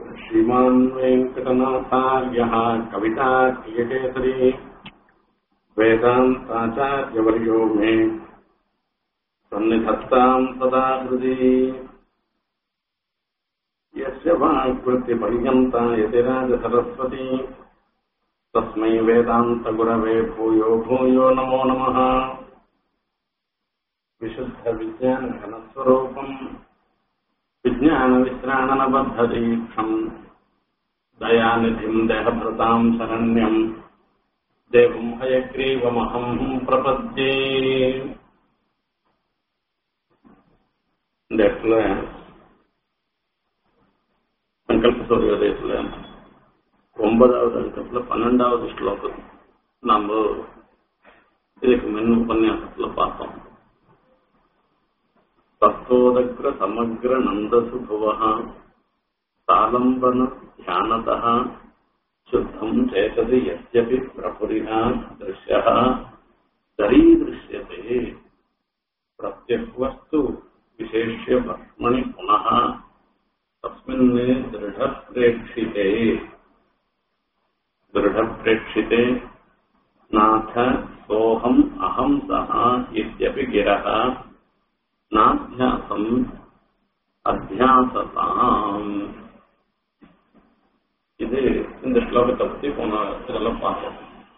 श्रीमान् वेङ्कटनाथार्यः कवितार्कियकेसरी वेदान्ताचार्यवर्यो मे सन्निधत्ताम् सदा हृदि यस्य वाक्कृत्यपर्यन्ता यतिराजसरस्वती तस्मै वेदान्तगुरवे भूयो भूयो नमो नमः विशुद्धविज्ञानघनस्वरूपम् विज्ञानविश्राणनबद्धदीक्षम् दयानिधिम् देहभृताम् शरण्यम् देवम् हयग्रीवमहम् प्रपद्ये இந்த இடத்துல சங்கல்ப சூரியோதயத்துல ஒன்பதாவது அங்கத்துல பன்னெண்டாவது ஸ்லோகம் நாம இதுக்கு முன் உபன்யாசத்துல பார்த்தோம் தத்தோதக்ர சமக்ர நந்தசுபுவ சாலம்பன தியானத சுத்தம் சேததி யத்யபி பிரபுரினா திருஷ்ய தரீதृश्यते प्रत्यग्वस्तु विशेष्य भस्मणि पुनः तस्मिन् दृढप्रेक्षिते दृढप्रेक्षिते नाथ सोऽहम् अहम् सः इत्यपि गिरः நாத்தியாசம் அத்தியாசதாம் இது இந்த ஸ்லோகத்தை பத்தி போன இதெல்லாம் பார்த்தோம்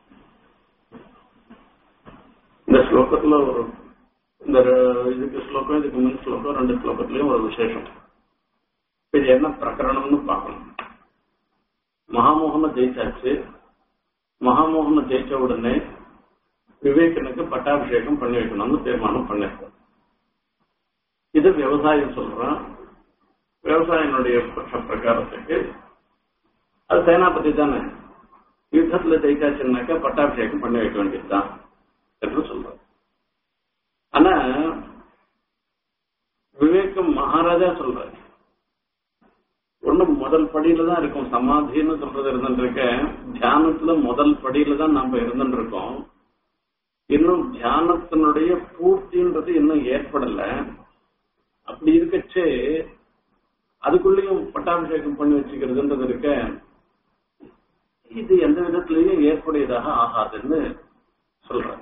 இந்த ஸ்லோகத்துல ஒரு இந்த இதுக்கு ஸ்லோகம் இதுக்கு முன் ஸ்லோகம் ரெண்டு ஸ்லோகத்திலயும் ஒரு விசேஷம் இது என்ன பிரகரணம்னு பார்க்கணும் மகாமோகனை ஜெயிச்சாச்சு மகாமோகனை ஜெயிச்ச உடனே விவேகனுக்கு பட்டாபிஷேகம் பண்ணி வைக்கணும்னு தீர்மானம் பண்ணிருக்கோம் இது விவசாயம் சொல்றான் விவசாயினுடைய பட்ச பிரகாரத்துக்கு அது சேனாபதி தானே யுத்தத்துல ஜெயிச்சாச்சுன்னாக்கா பட்டாபிஷேகம் பண்ணி வைக்க வேண்டியதுதான் என்று சொல்றார் ஆனா விவேகம் மகாராஜா சொல்றாரு ஒண்ணு முதல் படியில தான் இருக்கும் சமாதின்னு சொல்றது இருந்துருக்க தியானத்துல முதல் படியில தான் நாம இருந்துட்டு இருக்கோம் இன்னும் தியானத்தினுடைய பூர்த்தின்றது இன்னும் ஏற்படல அப்படி இருக்கச்சே அதுக்குள்ளேயும் பட்டாபிஷேகம் பண்ணி வச்சுக்கிறதுன்றது இருக்க இது எந்த விதத்திலையும் ஏற்புடையதாக ஆகாதுன்னு சொல்ற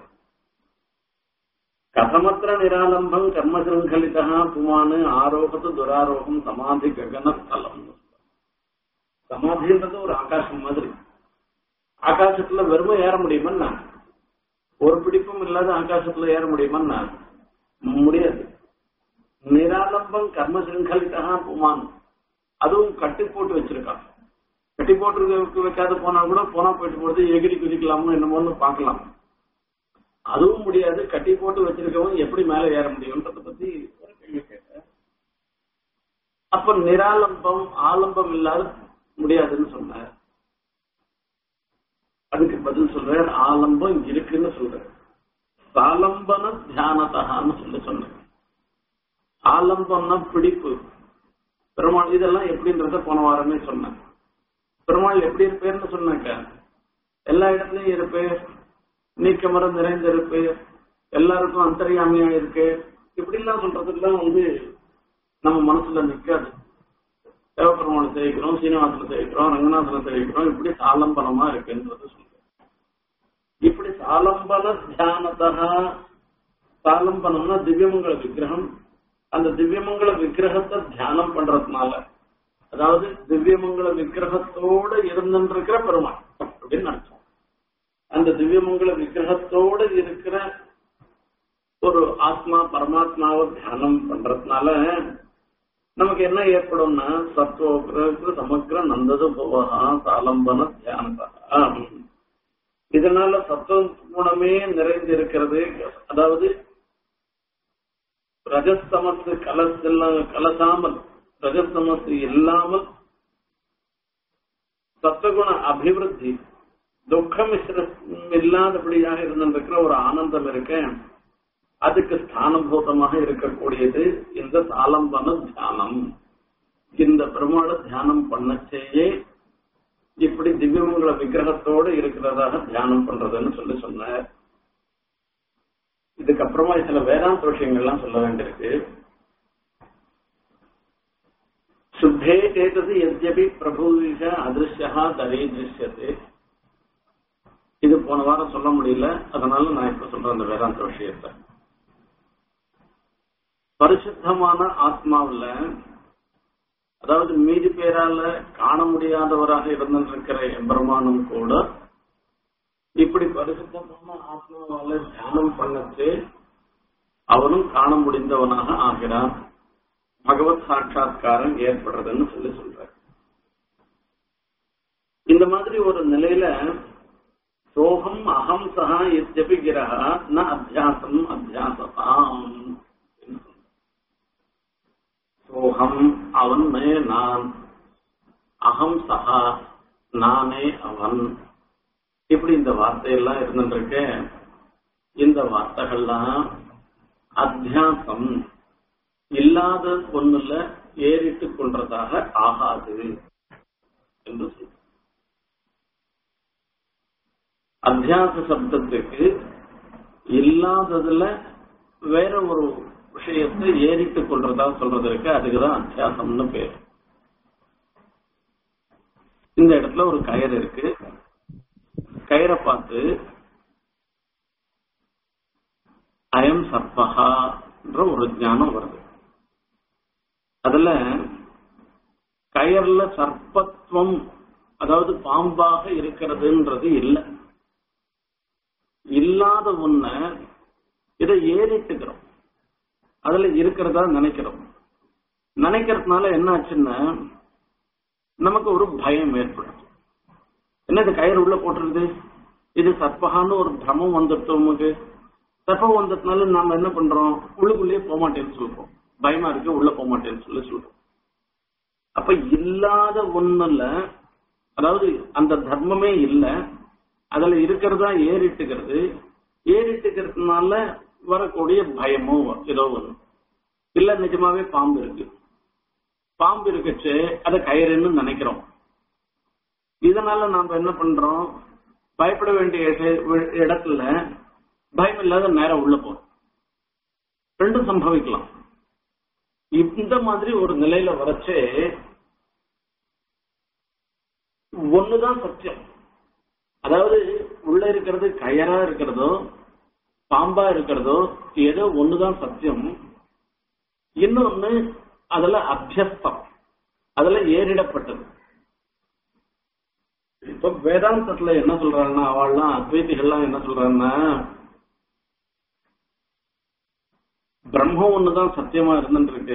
கதமத்திர நிராலம்பம் கர்ம சங்கலிதா புமானு ஆரோகத்து துராரோகம் சமாதி ககன ஸ்தலம் சமாதின்றது ஒரு ஆகாசம் மாதிரி ஆகாசத்துல வெறுமை ஏற முடியுமன்னா ஒரு பிடிப்பும் இல்லாத ஆகாசத்துல ஏற முடியுமன்னா முடியாது நிராலம்பம் கர்ம சிங்கலிதா புமான் அதுவும் கட்டி போட்டு வச்சிருக்கான் கட்டி போட்டு வைக்காத போனா கூட போனா போயிட்டு போறது எகிரி குதிக்கலாமோ என்னமோன்னு பார்க்கலாம் அதுவும் முடியாது கட்டி போட்டு வச்சிருக்கவும் எப்படி மேல ஏற முடியும்ன்றத பத்தி ஒரு கேள்வி கேட்டேன் அப்ப நிராலம்பம் ஆலம்பம் இல்லாத முடியாதுன்னு சொன்னார் அதுக்கு பதில் சொல்ற ஆலம்பம் இருக்குன்னு சொல்ற சாலம்பன தியானத்தகான்னு சொல்லி சொன்னேன் ஆலம்பம்னா பிடிப்பு பெருமாள் இதெல்லாம் எப்படின்றத போன வாரமே சொன்னேன் பெருமாள் எப்படி இருப்பேர்னு சொன்னாக்க எல்லா இடத்துலயும் இருப்பேர் நீக்கமர நிறைந்த இருப்பேர் எல்லாருக்கும் அந்தரியாமையா இருக்கு இப்படி எல்லாம் சொல்றதுலாம் வந்து நம்ம மனசுல நிக்காது தேவபெருமானை சேவிக்கிறோம் சீனிவாசனை சேவிக்கிறோம் ரங்கநாதனை சேவிக்கிறோம் இப்படி சாலம்பனமா இருக்குன்றது சொல்றேன் இப்படி சாலம்பன தியானத்தா சாலம்பனம்னா திவ்யமங்கல விக்கிரகம் அந்த திவ்யமங்கல விக்கிரகத்தை தியானம் பண்றதுனால அதாவது திவ்யமங்கல விக்கிரகத்தோட இருந்துருக்கிற பெருமாள் அப்படின்னு அர்த்தம் அந்த திவ்யமங்கல விக்கிரகத்தோட இருக்கிற ஒரு ஆத்மா பரமாத்மாவை தியானம் பண்றதுனால நமக்கு என்ன ஏற்படும்னா சத்துவ சமக்கிர நந்தது போவகா சாலம்பன தியானதா இதனால சத்துவ குணமே நிறைந்து இருக்கிறது அதாவது ரஜஸ்தமத்து கலசெல்லாம் கலசாமல் ரஜஸ்தமத்து இல்லாமல் சத்துவகுண அபிவிருத்தி துக்கம் இல்லாதபடியாக இருந்திருக்கிற ஒரு ஆனந்தம் இருக்க அதுக்கு ஸ்தானபூதமாக இருக்கக்கூடியது இந்த சாலம்பன தியானம் இந்த பெருமாள தியானம் பண்ணச்சேயே இப்படி திவ்யமங்கல விக்கிரகத்தோடு இருக்கிறதாக தியானம் பண்றதுன்னு சொல்லி சொன்னார் இதுக்கப்புறமா சில வேதாந்த விஷயங்கள்லாம் சொல்ல வேண்டியிருக்கு சுத்தே கேட்டது எத்யபி பிரபுவிஷ அதிருஷ்யா தரே திருஷ்யத்து இது போன வாரம் சொல்ல முடியல அதனால நான் இப்ப சொல்றேன் அந்த வேதாந்த விஷயத்தை பரிசுத்தமான ஆத்மாவுல அதாவது மீதி பேரால காண முடியாதவராக இருந்திருக்கிற எம்பெருமானும் கூட இப்படி பரிசுத்தமான ஆத்மாவால தியானம் பண்ணச்சு அவனும் காண முடிந்தவனாக ஆகிறான் பகவத் சாட்சா்காரம் ஏற்படுறதுன்னு சொல்லி சொல்ற இந்த மாதிரி ஒரு நிலையில சோகம் அகம் சகா எத்யபி கிரக ந அத்தியாசம் அத்தியாசதாம் சோகம் அவன் நான் அகம் சகா நானே அவன் இப்படி இந்த வார்த்தையெல்லாம் இருந்துருக்கு இந்த வார்த்தைகள்லாம் அத்தியாசம் இல்லாத ஒண்ணுல ஏறிட்டு கொள்றதாக ஆகாது என்று சொல்ற அத்தியாச சப்தத்துக்கு இல்லாததுல வேற ஒரு விஷயத்தை ஏறிட்டு கொள்றதா சொல்றதற்கு அதுக்குதான் அத்தியாசம்னு பேர் இந்த இடத்துல ஒரு கயிறு இருக்கு கயிறை பார்த்து அயம் சர்பகான்ற ஒரு ஞானம் வருது அதுல கயர்ல சர்ப்பத்துவம் அதாவது பாம்பாக இருக்கிறதுன்றது இல்லை இல்லாத ஒண்ண இதை ஏறிட்டுக்கிறோம் அதுல இருக்கிறதா நினைக்கிறோம் நினைக்கிறதுனால என்ன ஆச்சுன்னா நமக்கு ஒரு பயம் ஏற்படும் என்ன இது கயிறு உள்ள போட்டுருது இது சர்ப்பகான்னு ஒரு பிரமம் வந்துட்டு நமக்கு சர்ப்பம் வந்ததுனால நாம என்ன பண்றோம் உள்ளுக்குள்ளேயே போக மாட்டேன்னு சொல்றோம் பயமா இருக்கு உள்ள போக மாட்டேன்னு சொல்லி சொல்றோம் அப்ப இல்லாத ஒண்ணுல அதாவது அந்த தர்மமே இல்ல அதுல இருக்கிறதா ஏறிட்டுக்கிறது ஏறிட்டுக்கிறதுனால வரக்கூடிய பயமோ ஏதோ ஒண்ணு இல்ல நிஜமாவே பாம்பு இருக்கு பாம்பு இருக்குச்சு அதை கயிறுன்னு நினைக்கிறோம் இதனால நாம என்ன பண்றோம் பயப்பட வேண்டிய இட- இடத்துல பயம் இல்லாத நேரம் உள்ள போறோம் ரெண்டும் சம்பவிக்கலாம் இந்த மாதிரி ஒரு நிலையில வரச்சே ஒண்ணுதான் சத்தியம் அதாவது உள்ள இருக்கிறது கயரா இருக்கிறதோ பாம்பா இருக்கிறதோ ஏதோ ஒண்ணுதான் சத்தியம் இன்னொன்னு அதுல அபியஸ்தம் அதுல ஏறிடப்பட்டது இப்ப வேதாந்தத்துல என்ன சொல்றாங்கன்னா அவள்லாம் அத்வைதிகள்லாம் என்ன சொல்றாங்கன்னா பிரம்மம் ஒண்ணுதான் சத்தியமா இருந்துருக்கு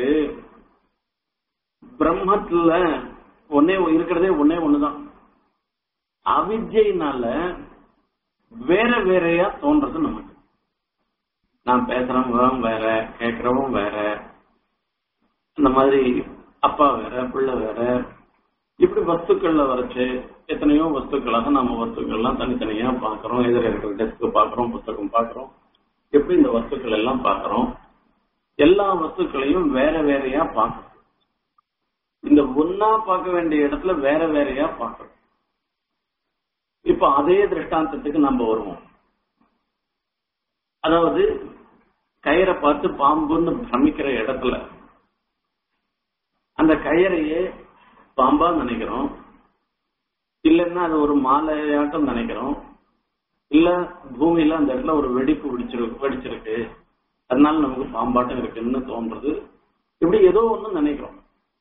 பிரம்மத்துல ஒன்னே இருக்கிறதே ஒன்னே ஒண்ணுதான் அவித்யினால வேற வேறையா தோன்றது நமக்கு நான் பேசுறவங்க வேற கேட்கறவங்க வேற இந்த மாதிரி அப்பா வேற பிள்ளை வேற இப்படி வஸ்துக்கள்ல வரைச்சு எத்தனையோ வஸ்துக்களாக நம்ம வஸ்துக்கள்லாம் தனித்தனியா பாக்குறோம் எதிர இருக்கிற டெஸ்க் பாக்குறோம் புத்தகம் பாக்குறோம் எப்படி இந்த வஸ்துக்கள் எல்லாம் பாக்குறோம் எல்லா வஸ்துக்களையும் வேற வேறையா பார்க்கறோம் இந்த ஒன்னா பார்க்க வேண்டிய இடத்துல வேற வேறையா பார்க்கறோம் இப்ப அதே திருஷ்டாந்தத்துக்கு நம்ம வருவோம் அதாவது கயிறை பார்த்து பாம்புன்னு பிரமிக்கிற இடத்துல அந்த கயிறையே பாம்பா நினைக்கிறோம் இல்லைன்னா அது ஒரு மாலையாட்டம் நினைக்கிறோம் இல்ல பூமியில அந்த இடத்துல ஒரு வெடிப்பு வெடிச்சிருக்கு வெடிச்சிருக்கு அதனால நமக்கு பாம்பாட்டம் இருக்குன்னு தோன்றது இப்படி ஏதோ ஒண்ணு நினைக்கிறோம்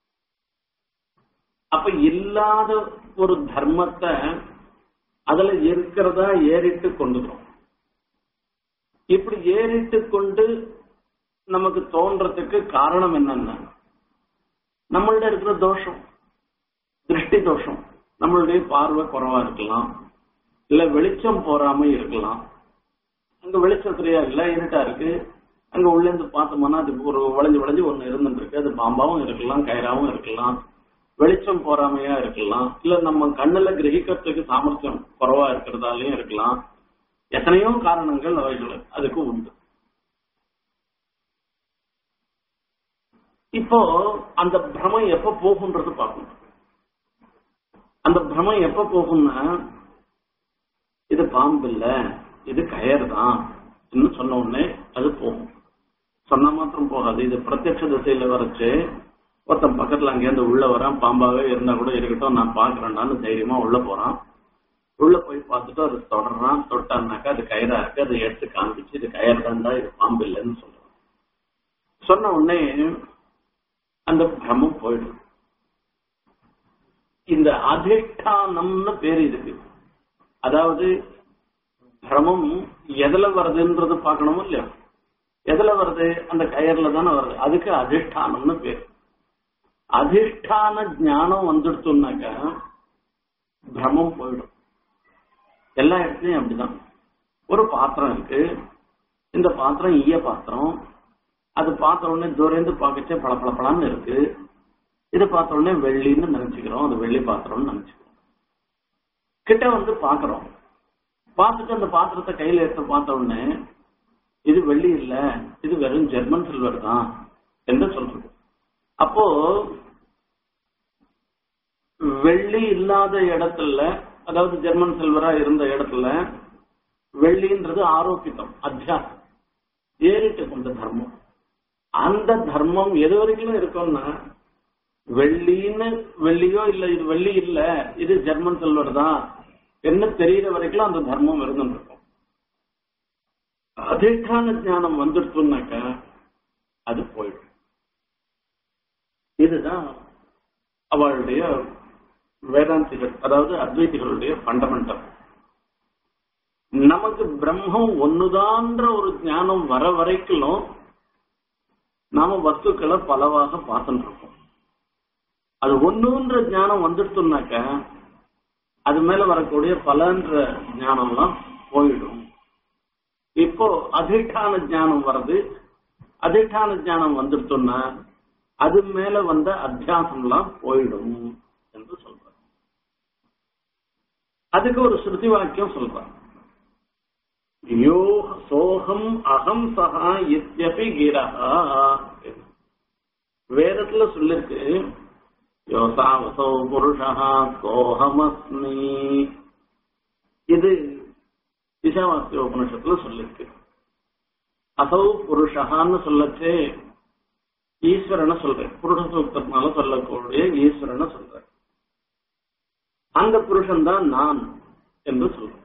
அப்ப இல்லாத ஒரு தர்மத்தை அதுல இருக்கிறதா ஏறிட்டு கொண்டுக்கிறோம் இப்படி ஏறிட்டு கொண்டு நமக்கு தோன்றதுக்கு காரணம் என்னன்னா நம்மள்ட இருக்கிற தோஷம் திருஷ்டி தோஷம் நம்மளுடைய பார்வை குறைவா இருக்கலாம் இல்ல வெளிச்சம் போறாம இருக்கலாம் அங்க வெளிச்சம் சரியா இல்ல இருட்டா இருக்கு அங்க உள்ள இருந்து பார்த்தோம்னா அது ஒரு வளைஞ்சு வளைஞ்சு ஒண்ணு இருந்துட்டு இருக்கு அது பாம்பாவும் இருக்கலாம் கயிறாவும் இருக்கலாம் வெளிச்சம் போறாமையா இருக்கலாம் இல்ல நம்ம கண்ணுல கிரகிக்கிறதுக்கு சாமர்த்தியம் குறைவா இருக்கிறதாலையும் இருக்கலாம் எத்தனையோ காரணங்கள் அவைகள் அதுக்கு உண்டு இப்போ அந்த பிரமம் எப்ப போகுன்றது பார்க்கணும் அந்த பிரமம் எப்ப போகும்னா இது பாம்பு இல்ல இது கயர் தான் சொன்ன உடனே அது போகும் சொன்னா மாத்திரம் போகாது இது பிரத்யட்ச திசையில வரைச்சு ஒருத்தன் பக்கத்துல அங்கேருந்து உள்ள வரான் பாம்பாவே இருந்தா கூட இருக்கட்டும் நான் பாக்குறேன்டான்னு தைரியமா உள்ள போறான் உள்ள போய் பார்த்துட்டு அது தொடர்றான் தொட்டான்னாக்கா அது கயிறா இருக்கு அதை எடுத்து காமிச்சு இது கயிறு தான்டா இது பாம்பு இல்லைன்னு சொல்றான் சொன்ன உடனே அந்த பிரமம் போயிடும் இந்த அதிஷ்டானம்னு பேர் இதுக்கு அதாவது பிரமம் எதுல வருதுன்றது பார்க்கணுமோ இல்லையா எதுல வருது அந்த கயர்ல தானே வருது அதுக்கு அதிஷ்டானம்னு பேர் அதிஷ்டான ஞானம் வந்துடுத்துனாக்கா பிரமம் போயிடும் எல்லா இடத்துலயும் அப்படிதான் ஒரு பாத்திரம் இருக்கு இந்த பாத்திரம் ஈய பாத்திரம் அது பார்த்த உடனே தூரந்து பார்க்கச்சே பள பள பளன்னு இருக்கு இதை பார்த்த உடனே வெள்ளின்னு நினைச்சுக்கிறோம் அது வெள்ளி பாத்திரம்னு நினைச்சுக்கிறோம் கிட்ட வந்து பாக்குறோம் பார்த்துட்டு அந்த பாத்திரத்தை கையில எடுத்து பார்த்த உடனே இது வெள்ளி இல்ல இது வெறும் ஜெர்மன் சில்வர் தான் என்று சொல்றது அப்போ வெள்ளி இல்லாத இடத்துல அதாவது ஜெர்மன் சில்வரா இருந்த இடத்துல வெள்ளின்றது ஆரோக்கியம் அத்தியாசம் ஏறிட்டு கொண்ட தர்மம் அந்த தர்மம் எது வரைக்கும் இருக்கும்னா வெள்ளின்னு வெள்ளியோ இல்ல இது வெள்ளி இல்ல இது ஜெர்மன் சில்வர் தான் என்ன தெரியற வரைக்கும் அந்த தர்மம் இருந்துட்டு இருக்கும் அதிஷ்டான ஞானம் வந்துடுச்சுனாக்கா அது போயிடும் இதுதான் அவளுடைய வேதாந்திகள் அதாவது அத்வைதிகளுடைய ஃபண்டமெண்டல் நமக்கு பிரம்மம் ஒண்ணுதான்ற ஒரு ஞானம் வர வரைக்கும் நாம வஸ்துக்களை பலவாக பார்த்துட்டு இருக்கோம் அது ஒண்ணுன்ற ஞானம் வந்துடுச்சுனாக்க அது மேல வரக்கூடிய பலன்ற ஞானம்லாம் போயிடும் இப்போ அதிஷ்டான ஞானம் வருது அதிஷ்டான ஞானம் வந்துடுச்சுன்னா அது மேல வந்த அத்தியாசம்லாம் போயிடும் என்று சொல்ற அதுக்கு ஒரு ஸ்ருதி வாக்கியம் சொல்றான் யோ சோகம் அகம் சஹா இத்யபி கிரஹா வேதத்துல சொல்லிருக்கு யோசாவசோ புருஷா சோகமஸ்மி இது திசாவாஸ்திய உபனிஷத்துல சொல்லிருக்கு அசௌ புருஷகான்னு சொல்லச்சே ஈஸ்வரனை சொல்றேன் புருஷ சூக்தத்தினால சொல்லக்கூடிய ஈஸ்வரனை சொல்றேன் அந்த புருஷன் தான் நான் என்று சொல்றேன்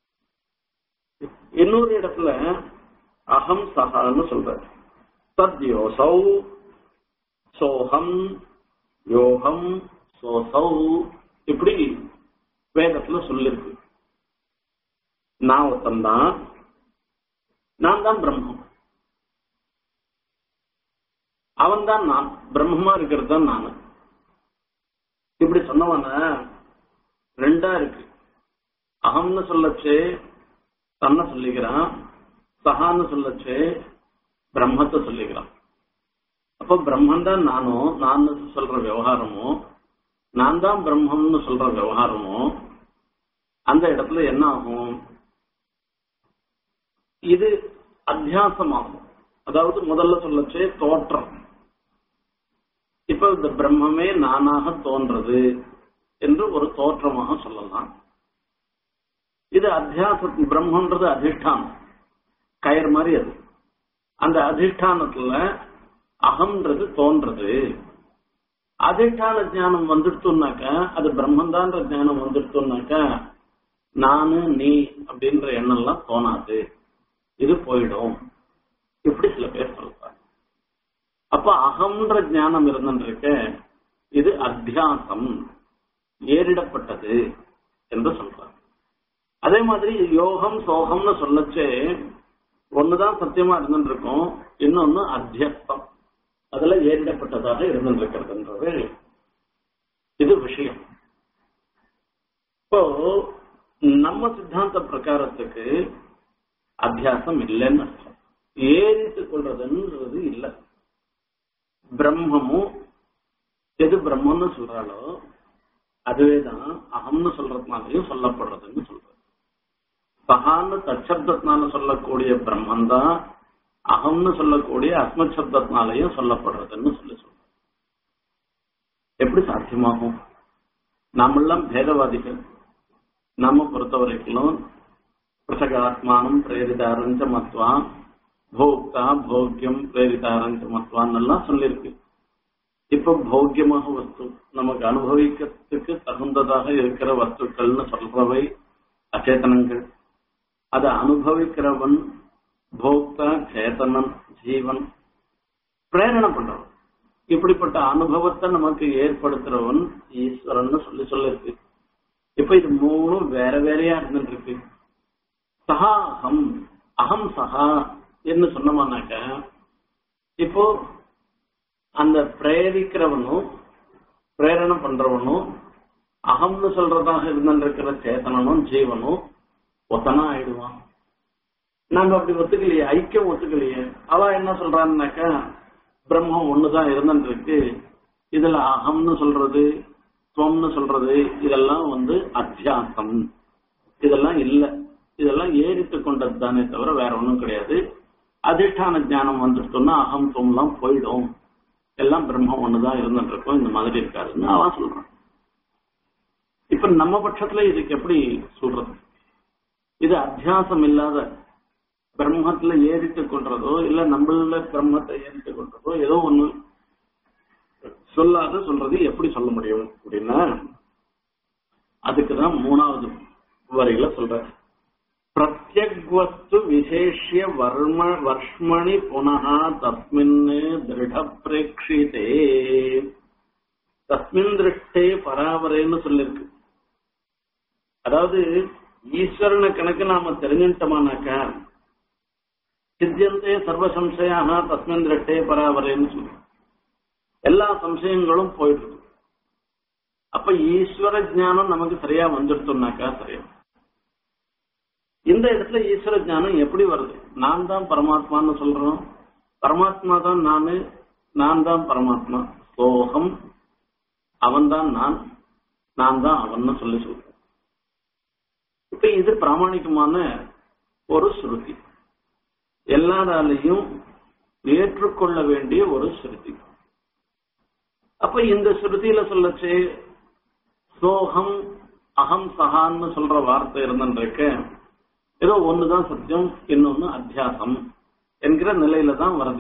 இன்னொரு இடத்துல அகம் சகான்னு சொல்ற தத்யோசௌ சோகம் யோகம் சோசௌ இப்படி வேதத்துல சொல்லிருக்கு நான் ஒருத்தன் தான் நான் தான் பிரம்மம் அவன் தான் நான் பிரம்மமா இருக்கிறது தான் நான் இப்படி சொன்னவன ரெண்டா இருக்கு அகம்னு சொல்லச்சே தன்னை சொல்லிக்கிறான் சகான்னு சொல்லச்சே பிரம்மத்தை சொல்லிக்கிறான் அப்போ பிரம்மன் தான் நானும் நான் சொல்ற விவகாரமும் நான் தான் பிரம்மம்னு சொல்ற விவகாரமும் அந்த இடத்துல என்ன ஆகும் இது அத்தியாசமாகும் அதாவது முதல்ல சொல்லச்சே தோற்றம் இப்ப இந்த பிரம்மமே நானாக தோன்றது என்று ஒரு தோற்றமாக சொல்லலாம் இது அத்தியாச பிரம்மன்றது அதிஷ்டானம் கயிறு மாதிரி அது அந்த அதிஷ்டானத்துல அகம்ன்றது தோன்றது அதிஷ்டான ஞானம் வந்துடுத்துனாக்க அது பிரம்மந்தான்ற ஞானம் வந்துடுத்துனாக்க நானு நீ அப்படின்ற எண்ணம்லாம் தோணாது இது போயிடும் இப்படி சில பேர் சொல்றாங்க அப்ப அகம்ன்ற ஞானம் இருந்துருக்க இது அத்தியாசம் ஏறிடப்பட்டது என்று சொல்றாங்க அதே மாதிரி யோகம் சோகம்னு சொல்லச்சே ஒண்ணுதான் சத்தியமா இருந்துருக்கும் இன்னொன்னு அத்தியஸ்தம் அதுல ஏறிடப்பட்டதாக இருந்துருக்கிறதுன்றது இது விஷயம் இப்போ நம்ம சித்தாந்த பிரகாரத்துக்கு அத்தியாசம் இல்லைன்னு அர்த்தம் ஏறிட்டு கொள்றதுன்றது இல்லை பிரம்மமும் எது பிரம்மம்னு சொல்றாளோ அதுவேதான் அகம்னு சொல்றதுனாலையும் சொல்லப்படுறதுன்னு சொல்றது சகான்னு தச்சப்தத்தினால சொல்லக்கூடிய பிரம்மன் தான் அகம்னு சொல்லக்கூடிய அஸ்மத் சப்தத்தினாலையும் சொல்லப்படுறதுன்னு சொல்லி சொல்ற எப்படி சாத்தியமாகும் நாமெல்லாம் பேதவாதிகள் நம்ம பொறுத்த வரைக்கும் பிரசகாத்மானம் பிரேரிதாரஞ்ச மத்வா போக்தா போக்கியம் பிரேரிதாரஞ்ச மத்வான்னு எல்லாம் சொல்லியிருக்கு இப்ப பௌக்கியமாக வஸ்து நமக்கு அனுபவிக்கிறதுக்கு தகுந்ததாக இருக்கிற வஸ்துக்கள்னு சொல்றவை அச்சேதனங்கள் அதை அனுபவிக்கிறவன் போக்தா சேதனன் ஜீவன் பிரேரணை பண்றவன் இப்படிப்பட்ட அனுபவத்தை நமக்கு ஏற்படுத்துறவன் ஈஸ்வரன் சொல்லி சொல்லிருக்கு இப்ப இது மூணும் வேற வேறையா இருந்துட்டு இருக்கு சஹா அகம் அகம் சஹா என்று சொன்னோம்னாக்க இப்போ அந்த பிரேரிக்கிறவனும் பிரேரணை பண்றவனும் அகம்னு சொல்றதாக இருந்திருக்கிற சேத்தனனும் ஜீவனும் ஒத்தனா ஆயிடுவான் நாங்க அப்படி ஒத்துக்கலையே ஐக்கியம் ஒத்துக்கலையே அவ என்ன சொல்றான்னாக்கா பிரம்மம் ஒண்ணுதான் இருந்துருக்கு இதுல அகம்னு சொல்றது துவம்னு சொல்றது இதெல்லாம் வந்து அத்தியாசம் இதெல்லாம் இல்ல இதெல்லாம் ஏறிட்டு கொண்டது தானே தவிர வேற ஒண்ணும் கிடையாது அதிஷ்டான ஞானம் வந்துட்டோம்னா அகம் துவம்லாம் போயிடும் எல்லாம் பிரம்மம் ஒண்ணுதான் இருந்துட்டு இருக்கும் இந்த மாதிரி இருக்காருன்னு அவன் சொல்றான் இப்ப நம்ம பட்சத்துல இதுக்கு எப்படி சொல்றது இது அத்தியாசம் இல்லாத பிரம்மத்துல ஏறிட்டு கொள்றதோ இல்ல நம்மள பிரம்மத்தை ஏறிட்டு கொள்றதோ ஏதோ ஒண்ணு சொல்லாத சொல்றது எப்படி சொல்ல முடியும் அப்படின்னா அதுக்குதான் மூணாவது வரியில சொல்ற பிரத்யக்வஸ்து விசேஷிய வர்ம வர்ஷ்மணி புனகா தஸ்மின் திருட பிரேட்சிதே தஸ்மின் திருஷ்டே பராவரேன்னு சொல்லிருக்கு அதாவது ஈஸ்வரனை கணக்கு நாம தெரிஞ்சுட்டோமானாக்கா சித்தியந்தே சர்வ சம்சயாக தஸ்மின் திருஷ்டே பராவரேன்னு சொல்லி எல்லா சம்சயங்களும் போயிட்டு அப்ப ஈஸ்வர ஜானம் நமக்கு சரியா வந்துடுத்தோம்னாக்கா சரியா இந்த இடத்துல ஈஸ்வர ஜானம் எப்படி வருது நான் தான் பரமாத்மான்னு சொல்றோம் பரமாத்மா தான் நானு நான் தான் பரமாத்மா சோகம் அவன் தான் நான் நான் தான் அவன் சொல்லி சொல்றேன் இப்ப இது பிராமணிகமான ஒரு ஸ்ருதி எல்லாராலையும் ஏற்றுக்கொள்ள வேண்டிய ஒரு ஸ்ருதி அப்ப இந்த ஸ்ருதியில சொல்லச்சு சோகம் அகம் சகான்னு சொல்ற வார்த்தை இருந்துருக்க ஏதோ ஒண்ணுதான் சத்தியம் இன்னொன்னு அத்தியாசம் என்கிற நிலையில தான் வருது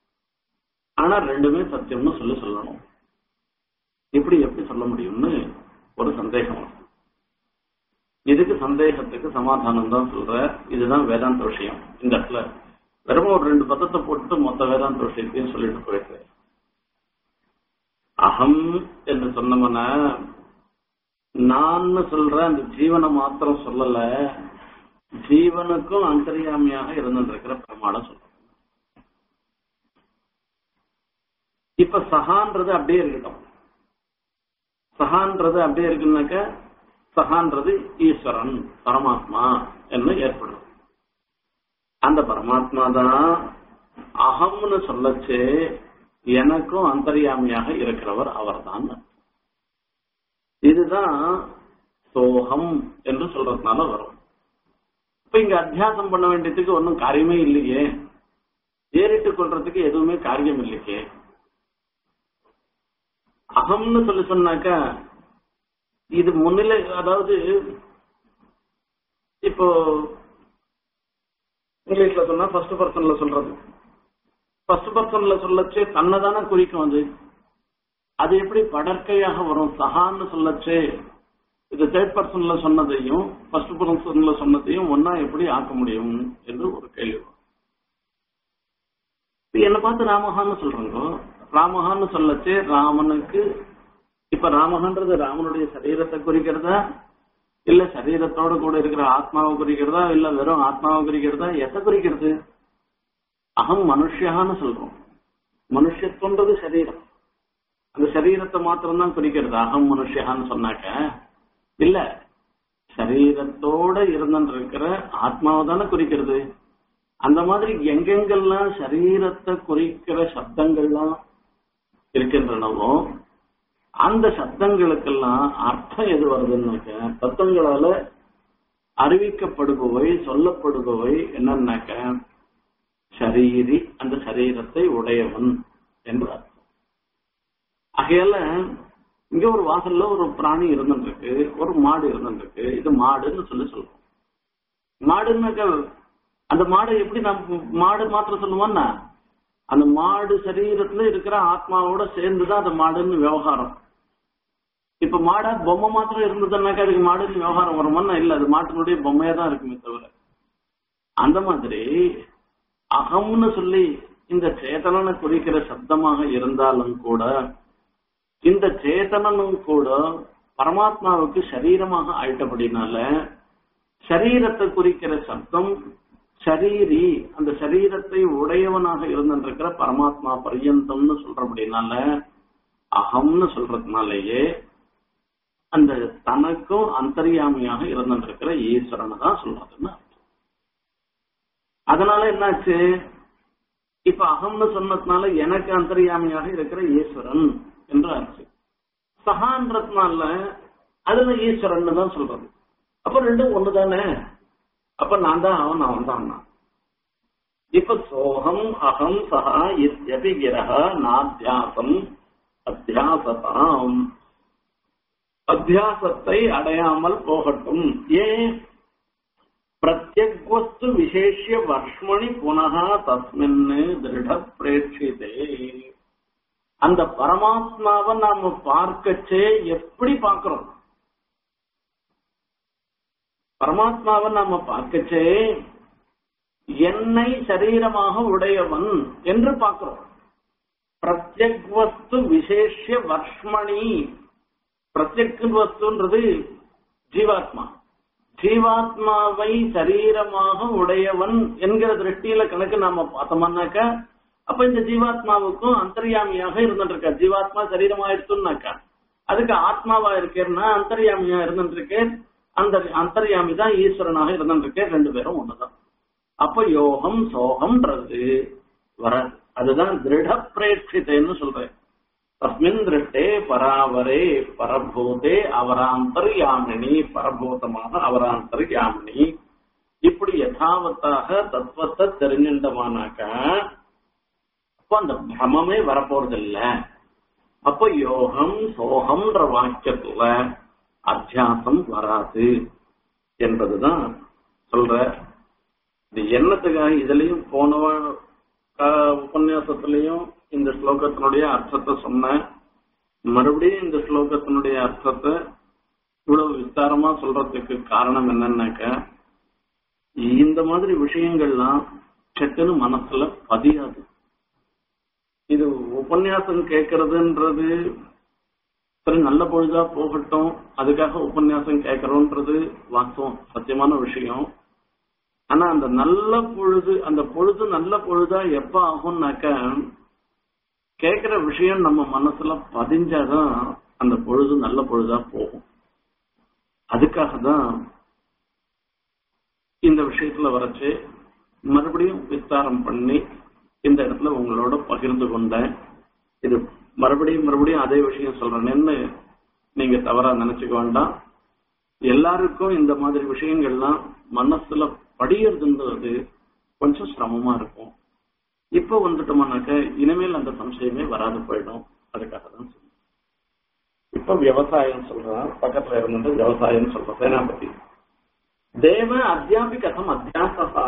ஆனா ரெண்டுமே சத்தியம்னு சொல்லி சொல்லணும் இப்படி எப்படி சொல்ல முடியும்னு ஒரு சந்தேகம் வரும். இதுக்கு சந்தேகத்துக்கு சமாதானம் தான் சொல்ற இதுதான் வேதாந்த விஷயம் இந்த இடத்துல வெறும் ஒரு ரெண்டு பதத்தை போட்டு மொத்த வேதாந்த விஷயத்தையும் சொல்லிட்டு போயிருக்கேன் அகம் என்று சொன்னோம்னா நான் சொல்ற அந்த ஜீவனை மாத்திரம் சொல்லல ஜீவனுக்கும் அந்தரியாமியாக இருந்திருக்கிற பிரமாணம் சொல்ற இப்ப சகான்றது அப்படியே இருக்கட்டும் சகான்றது அப்படியே இருக்குன்னாக்க சகான்றது ஈஸ்வரன் பரமாத்மா என்று ஏற்படும் அந்த பரமாத்மா தான் அகம்னு சொல்லச்சு எனக்கும் அந்தரியாமியாக இருக்கிறவர் அவர்தான் இதுதான் சோகம் என்று சொல்றதுனால வரும் இப்ப இங்க அத்தியாசம் பண்ண வேண்டியதுக்கு ஒன்றும் காரியமே இல்லையே ஏறிட்டு கொள்றதுக்கு எதுவுமே காரியம் இல்லையே அகம்னு சொல்லி சொன்னாக்கா இது முன்னிலை அதாவது இப்போ இங்கிலீஷ்ல சொன்னா ஃபர்ஸ்ட் பர்சன்ல சொல்றது ஃபர்ஸ்ட் பர்சன்ல சொல்லச்சு தன்னை தானே குறிக்கும் அது அது எப்படி படற்கையாக வரும் சகான்னு சொல்லச்சு இது தேர்ட் பர்சன்ல சொன்னதையும் ஃபர்ஸ்ட் பர்சன்ல சொன்னதையும் ஒன்னா எப்படி ஆக்க முடியும் என்று ஒரு கேள்வி வரும் இப்ப என்ன பார்த்து ராமகான்னு சொல்றாங்க ராமகான்னு சொல்லச்சு ராமனுக்கு இப்ப ராமகன்றது ராமனுடைய சரீரத்தை குறிக்கிறதா இல்ல சரீரத்தோட கூட இருக்கிற ஆத்மாவை குறிக்கிறதா இல்ல வெறும் ஆத்மாவை குறிக்கிறதா எதை குறிக்கிறது அகம் மனுஷியான்னு சொல்றோம் மனுஷத்துவன்றது சரீரம் அந்த சரீரத்தை மாத்திரம்தான் குறிக்கிறது அகம் மனுஷியான்னு சொன்னாக்க இல்ல சரீரத்தோட இருந்திருக்கிற ஆத்மாவை தானே குறிக்கிறது அந்த மாதிரி எங்கெங்கெல்லாம் சரீரத்தை குறிக்கிற சப்தங்கள்லாம் இருக்கின்றனவோ அந்த சப்தங்களுக்கெல்லாம் அர்த்தம் எது வருதுன்னாக்க தத்துவங்களால அறிவிக்கப்படுபவை சொல்லப்படுபவை என்னன்னாக்க சரீரி அந்த சரீரத்தை உடையவன் என்று அர்த்தம் ஆகையால இங்க ஒரு வாசல்ல ஒரு பிராணி இருந்துருக்கு ஒரு மாடு இருந்துருக்கு இது மாடுன்னு சொல்லி சொல்றோம் மாடுன்னாக்க அந்த மாடை எப்படி நம்ம மாடு மாத்திரம் சொல்லுவோம்னா அந்த மாடு சரீரத்துல இருக்கிற ஆத்மாவோட சேர்ந்துதான் அந்த மாடுன்னு விவகாரம் இப்ப மாடா பொம்மை மாத்திரம் இருந்ததுன்னாக்கா அதுக்கு மாடுன்னு விவகாரம் வருமானா இல்ல அது மாட்டினுடைய பொம்மையா தான் இருக்குமே தவிர அந்த மாதிரி அகம்னு சொல்லி இந்த சேதனனை குறிக்கிற சப்தமாக இருந்தாலும் கூட இந்த சேதனனும் கூட பரமாத்மாவுக்கு சரீரமாக ஆயிட்டபடினால சரீரத்தை குறிக்கிற சப்தம் சரீரி அந்த சரீரத்தை உடையவனாக இருந்திருக்கிற பரமாத்மா பரியந்தம்னு சொல்றபடினால அகம்னு சொல்றதுனாலேயே அந்த தனக்கும் அந்தரியாமியாக இருந்திருக்கிற ஈஸ்வரனை தான் சொல்றதுன்னு அர்த்தம் அதனால என்னாச்சு இப்ப அகம்னு சொன்னதுனால எனக்கு அந்தரியாமியாக இருக்கிற ஈஸ்வரன் என்று ஆச்சு சகான்றதுனால அதுல ஈஸ்வரன் தான் சொல்றது அப்ப ரெண்டும் ஒண்ணுதானே அப்ப நான் தான் அவன் அவன் தான் நான் இப்ப சோகம் அகம் சஹா இத்யபி கிரக நாத்தியாசம் அத்தியாசதாம் அத்தியாசத்தை அடையாமல் போகட்டும் ஏன் பிரத்யக்வஸ்து விசேஷ வர்ஷ்மணி புனக தஸ்மின் திருட பிரேட்சிதே அந்த பரமாத்மாவை நாம பார்க்கச்சே எப்படி பார்க்கிறோம் பரமாத்மாவை நாம பார்க்கச்சே என்னை சரீரமாக உடையவன் என்று பார்க்கிறோம் பிரத்யக் வஸ்து விசேஷ வர்ஷ்மணி பிரத்யக் வஸ்துன்றது ஜீவாத்மா ஜீவாத்மாவை சரீரமாக உடையவன் என்கிற திருஷ்டியில கணக்கு நாம பார்த்தோம்னாக்கா அப்ப இந்த ஜீவாத்மாவுக்கும் அந்தர்யாமியாக இருந்துட்டு இருக்கா ஜீவாத்மா சரீரமா எடுத்துனாக்கா அதுக்கு ஆத்மாவா இருக்கேன்னா அந்தர்யாமியா இருந்துட்டு இருக்கேன் அந்த அந்தர்யாமி தான் ஈஸ்வரனாக இருந்துட்டு இருக்கேன் ரெண்டு பேரும் ஒண்ணுதான் அப்ப யோகம் சோகம்ன்றது வராது அதுதான் திருட பிரேட்சித்தேன்னு சொல்றேன் தஸ்மின் திருஷ்டே பராவரே பரபூதே அவராந்தர்யாமினி பரபூதமாக அவராந்தர்யாமினி இப்படி யதாவத்தாக தத்துவத்தை தெரிஞ்சின்றமானாக்கா அப்ப அந்த பிரமமே வரப்போறது இல்ல அப்ப யோகம் சோகம்ன்ற வாக்கியத்துல அத்தியாசம் வராது என்பதுதான் சொல்ற இது என்னத்துக்காக இதுலயும் போன உபன்யாசத்திலையும் இந்த ஸ்லோகத்தினுடைய அர்த்தத்தை சொன்னேன் மறுபடியும் இந்த ஸ்லோகத்தினுடைய அர்த்தத்தை இவ்வளவு விஸ்தாரமா சொல்றதுக்கு காரணம் என்னன்னாக்க இந்த மாதிரி விஷயங்கள்லாம் சட்டுன்னு மனசுல பதியாது இது உபன்யாசம் கேட்கறதுன்றது சரி நல்ல பொழுதா போகட்டும் அதுக்காக உபன்யாசம் கேட்கறோன்றது வாஸ்தவம் சத்தியமான விஷயம் ஆனா அந்த நல்ல பொழுது அந்த பொழுது நல்ல பொழுதா எப்ப ஆகும்னாக்க கேட்கிற விஷயம் நம்ம மனசுல பதிஞ்சாதான் அந்த பொழுது நல்ல பொழுதா போகும் அதுக்காக தான் இந்த விஷயத்துல வரைச்சு மறுபடியும் விஸ்தாரம் பண்ணி இந்த இடத்துல உங்களோட பகிர்ந்து கொண்டேன் இது மறுபடியும் மறுபடியும் அதே விஷயம் சொல்றேன்னு நீங்க தவறா நினைச்சுக்க வேண்டாம் எல்லாருக்கும் இந்த மாதிரி விஷயங்கள்லாம் மனசுல படியறதுன்றது கொஞ்சம் சிரமமா இருக்கும் இப்ப வந்துட்டோம்னாக்க இனிமேல் அந்த சம்சயமே வராது போயிடும் அதுக்காக தான் சொல்றேன் இப்ப விவசாயம் சொல்றான் பக்கத்துல இருந்தது விவசாயம் சொல்றேன் சேனாபதி தேவ அத்தியாபி கதம் அத்தியாசா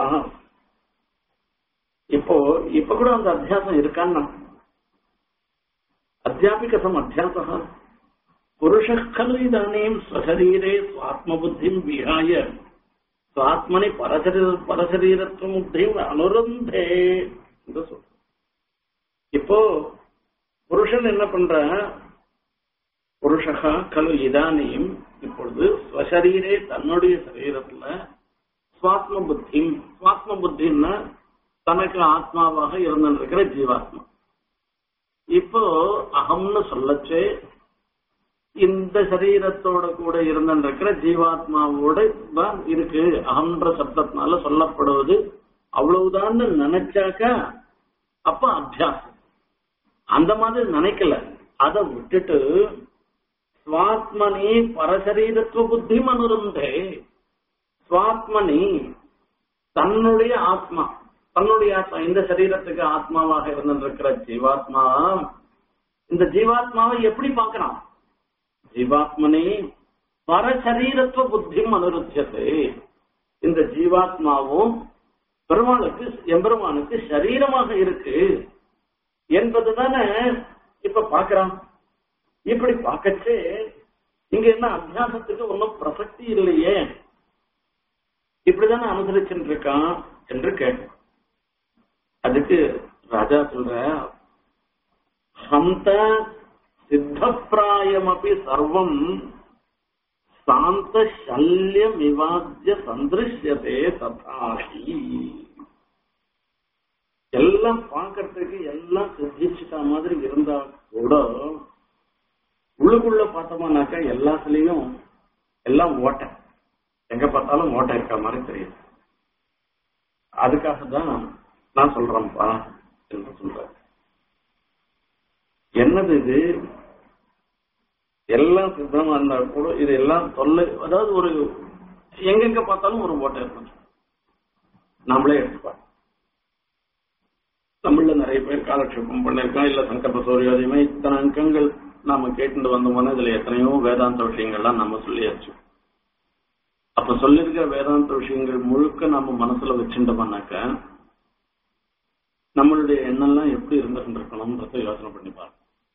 இப்போ இப்ப கூட அந்த அத்தியாசம் இருக்கான்னு அத்தியாபி கதம் அத்தியாசா புருஷ खलु इदानीं स्वशरीरे स्वात्मबुद्धिं विहाय स्वात्मनि परशरीर परशरीरत्वबुद्धिं अनुरुந்தே என்று சொல்ற இப்போ புருஷன் என்ன பண்ற புருஷகா கலு இதானியும் இப்பொழுது ஸ்வசரீரே தன்னுடைய சரீரத்துல சுவாத்ம புத்தி சுவாத்ம புத்தின்னா தனக்கு ஆத்மாவாக இருந்திருக்கிற ஜீவாத்மா இப்போ அகம்னு சொல்லச்சே இந்த சரீரத்தோட கூட இருந்திருக்கிற ஜீவாத்மாவோட தான் இருக்கு அகன்ற சப்தத்தினால சொல்லப்படுவது அவ்வளவுதான் நினைச்சாக்கா அப்ப அத்தியாசம் அந்த மாதிரி நினைக்கல அதை விட்டுட்டு சுவாத்மனி பரசரீரத்துவ புத்தி மனுருந்தே சுவாத்மனி தன்னுடைய ஆத்மா தன்னுடைய ஆத்மா இந்த சரீரத்துக்கு ஆத்மாவாக இருந்திருக்கிற ஜீவாத்மா இந்த ஜீவாத்மாவை எப்படி பார்க்கறான் ஜீவாத்மனே பரசரீரத்துவ புத்தி அனுருத்தியது இந்த ஜீவாத்மாவும் பெருமாளுக்கு எம்பெருமானுக்கு சரீரமாக இருக்கு என்பதுதானே இப்ப பாக்குறான் இப்படி பார்க்கச்சு இங்க என்ன அத்தியாசத்துக்கு ஒன்றும் பிரசக்தி இல்லையே இப்படிதானே அனுசரிச்சுட்டு இருக்கான் என்று கேட்டேன் அதுக்கு ராஜா சொல்ற ஹந்த சித்தப்பிராயமபி சர்வம் சாந்த சல்யம் விவாத்திய சந்திருஷ்யதே ததாகி எல்லாம் பார்க்கறதுக்கு எல்லாம் சித்திச்சுட்ட மாதிரி இருந்தா கூட உள்ளுக்குள்ள பார்த்தோம்னாக்கா எல்லாத்துலயும் எல்லாம் ஓட்டை எங்க பார்த்தாலும் ஓட்டை இருக்க மாதிரி தெரியுது அதுக்காக தான் நான் சொல்றேன்ப்பா என்று சொல்றேன் என்னது இது எல்லாம் சித்தமா இருந்தா கூட இது எல்லாம் தொல்லை அதாவது ஒரு எங்கெங்க பார்த்தாலும் ஒரு ஓட்டை இருக்கும் நாமளே எடுத்துப்போம் தமிழ்ல நிறைய பேர் காலட்சேபம் பண்ணிருக்கோம் இல்ல சங்கல்ப சூரியோதயமே இத்தனை அங்கங்கள் நாம கேட்டுட்டு வந்தோம்னா இதுல எத்தனையோ வேதாந்த விஷயங்கள்லாம் நம்ம சொல்லியாச்சு அப்ப சொல்லிருக்கிற வேதாந்த விஷயங்கள் முழுக்க நம்ம மனசுல வச்சுட்டோம்னாக்க நம்மளுடைய எண்ணம்லாம் எப்படி இருந்துட்டு இருக்கணும்ன்றத யோசனை பண்ணி பாருங்க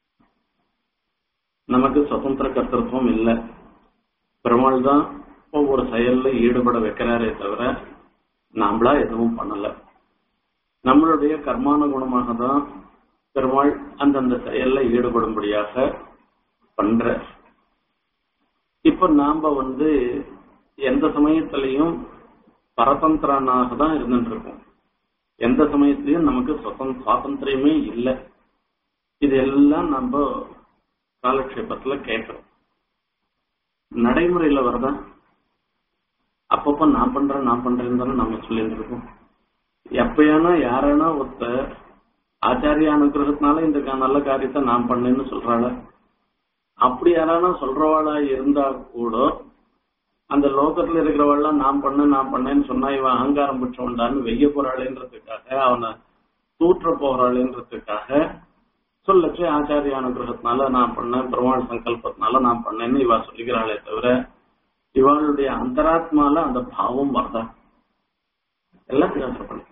நமக்கு சுதந்திர கர்த்தத்துவம் இல்லை பெருமாள் தான் ஒவ்வொரு செயல்ல ஈடுபட வைக்கிறாரே தவிர நாமளா எதுவும் பண்ணல நம்மளுடைய கர்மானுகுணமாக தான் பெருமாள் அந்தந்த செயல்ல ஈடுபடும்படியாக பண்ற இப்ப நாம வந்து எந்த சமயத்திலையும் பரதந்திரனாக தான் இருந்துட்டு இருக்கோம் எந்த சமயத்திலையும் நமக்கு சுதந்திர சுவாதந்திரமே இல்லை இது எல்லாம் நம்ம காலக்ஷேபத்துல கேட்கிறோம் நடைமுறையில வரதா அப்பப்ப நான் பண்றேன் நான் பண்றேன்னு தானே நம்ம சொல்லிட்டு இருக்கோம் எப்பயானா யாரானா ஒருத்தர் ஆச்சாரிய அனுகிரகத்தினால இந்த கா- நல்ல காரியத்தை நான் பண்ணேன்னு சொல்றாள அப்படி யாரானா சொல்றவாளா இருந்தா கூட அந்த லோகத்துல இருக்கிறவள்லாம் நான் பண்ணேன் நான் பண்ணேன்னு சொன்னா இவன் அகங்காரம் பிடிச்சவன்டான்னு வெய்ய போறாளேன்றதுக்காக அவனை தூற்ற போறாளேன்றதுக்காக சொல்லச்சு ஆச்சாரிய அனுகிரகத்தினால நான் பண்ணேன் பெருமாள் சங்கல்பத்தினால நான் பண்ணேன்னு இவா சொல்லிக்கிறாளே தவிர இவளுடைய அந்தராத்மால அந்த பாவம் வருதா எல்லாம் யோசனை பண்ணி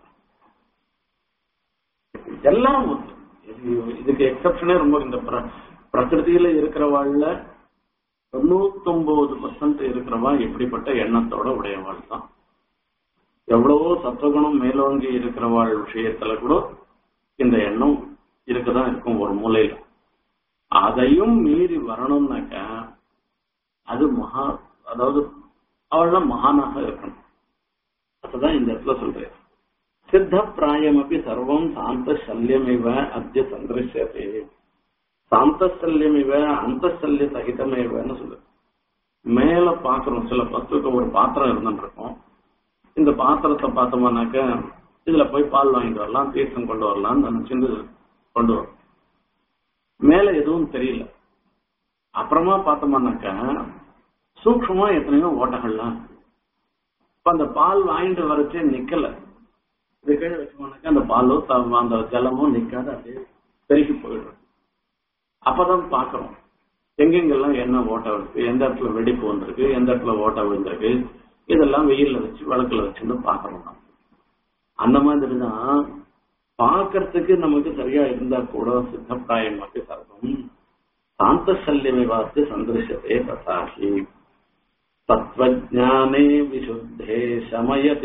எல்லாம் உண்டு. இது- இதுக்கு எக்ஸப்ஷனே ரொம்ப இந்த பிர- பிரகிருதியில இருக்கிறவாள்ல தொண்ணூத்தொன்பது பர்சன்ட் இருக்கிறவா எப்படிப்பட்ட எண்ணத்தோட உடையவாள் தான் எவ்வளவோ சத்துவகுணம் மேலோங்கி இருக்கிறவாள் விஷயத்துல கூட இந்த எண்ணம் இருக்கதான் இருக்கும் ஒரு மூலையில அதையும் மீறி வரணும்னாக்க அது மகா அதாவது அவள்லாம் மகானாக இருக்கணும் அதுதான் இந்த இடத்துல சொல்றேன் சித்த பிராயமபி சர்வம் சாந்த சல்யமிவ அத்திய சந்திருஷ்யதே சாந்த சல்யமிவ அந்த சல்ய சகிதமேவன்னு சொல்லு மேல பாக்குறோம் சில பத்துக்கு ஒரு பாத்திரம் இருந்துட்டு இருக்கும் இந்த பாத்திரத்தை பார்த்தோம்னாக்க இதுல போய் பால் வாங்கிட்டு வரலாம் தீர்த்தம் கொண்டு வரலாம் நினைச்சிருந்து கொண்டு வரும் மேல எதுவும் தெரியல அப்புறமா பார்த்தோம்னாக்க சூக்ஷமா எத்தனையோ ஓட்டைகள்லாம் இருக்கு. இப்ப அந்த பால் வாங்கிட்டு வரச்சே நிக்கல இது கீழே வச்சோம்னாக்க அந்த பாலோ த- அந்த ஜலமோ நிக்காத அப்படியே பெருகி போயிடும் அப்பதான் பாக்குறோம் எங்கெங்கெல்லாம் என்ன ஓட்டை இருக்கு எந்த இடத்துல வெடிப்பு வந்திருக்கு எந்த இடத்துல ஓட்டை விழுந்திருக்கு இதெல்லாம் வெயில்ல வச்சு விளக்குல வச்சுன்னு பாக்குறோம் நம்ம. அந்த மாதிரி தான் பார்க்கறதுக்கு நமக்கு சரியா இருந்தா கூட சித்தப்பிராயம் மட்டும் சர்வம் சாந்த சல்யமை பார்த்து சந்திருஷத்தை ததாகி தத்வஜானே விசுத்தே சமயதி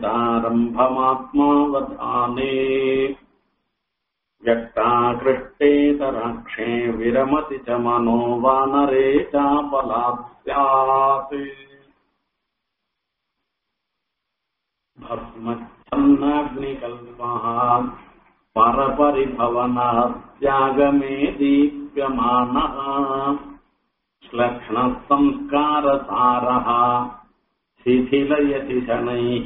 துரிதாரம்பமாத்மாவதானே व्यक्ताकृष्टेतराक्षे विरमति च मनो वानरे चापलात् स्यात् भस्मच्छन्नाग्निकल्पः परपरिभवनात्यागमे दीप्यमानः श्लक्ष्णः संस्कारसारः शिथिलयति शनैः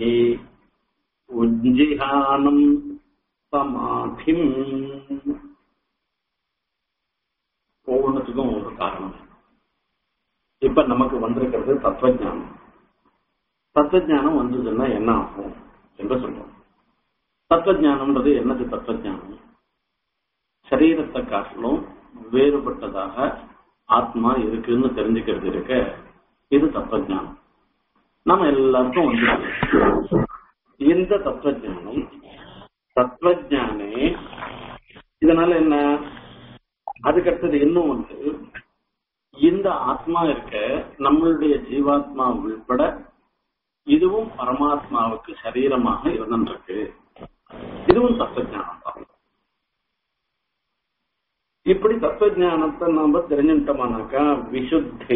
उज्जिहानम् சமாதிம் ஒவ்வொன்றுத்துக்கும் ஒரு காரணம் இப்ப நமக்கு வந்திருக்கிறது தத்துவஞானம் தத்துவஞானம் வந்ததுன்னா என்ன ஆகும் என்று சொல்றோம் தத்துவஞானம்ன்றது என்னது தத்துவஞானம் சரீரத்தை காட்டிலும் வேறுபட்டதாக ஆத்மா இருக்குன்னு தெரிஞ்சுக்கிறது இருக்க இது தத்துவஞானம் நம்ம எல்லாருக்கும் வந்து இந்த தத்துவஞானம் தத்துவஜானே இதனால என்ன அதுக்கடுத்தது இன்னும் வந்து இந்த ஆத்மா இருக்க நம்மளுடைய ஜீவாத்மா உள்பட இதுவும் பரமாத்மாவுக்கு சரீரமாக இருந்துருக்கு இதுவும் தத்துவஞானம் தான் இப்படி தத்துவஞானத்தை நாம தெரிஞ்சுட்டோமானாக்கா விசுத்தே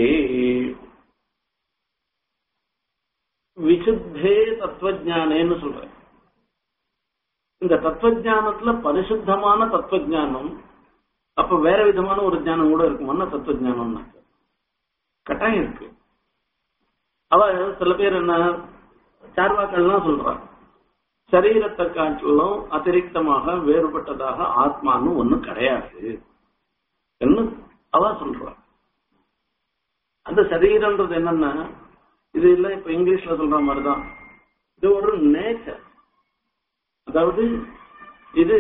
விசுத்தே தத்துவஞானேன்னு சொல்றேன் இந்த தத்துவஞானத்துல பரிசுத்தமான தத்துவஞானம் அப்ப வேற விதமான ஒரு ஞானம் கூட இருக்குமான்னா தத்துவஞானம்னா கட்டாயம் இருக்கு அவ சில பேர் என்ன சார்வாக்கள்லாம் சொல்றான் சரீரத்தை காட்டிலும் அதிரிக்தமாக வேறுபட்டதாக ஆத்மான்னு ஒண்ணு கிடையாது என்ன அவ சொல்றான் அந்த சரீரம்ன்றது என்னன்னா இது இல்ல இப்ப இங்கிலீஷ்ல சொல்ற மாதிரிதான் இது ஒரு நேச்சர் அதாவது இது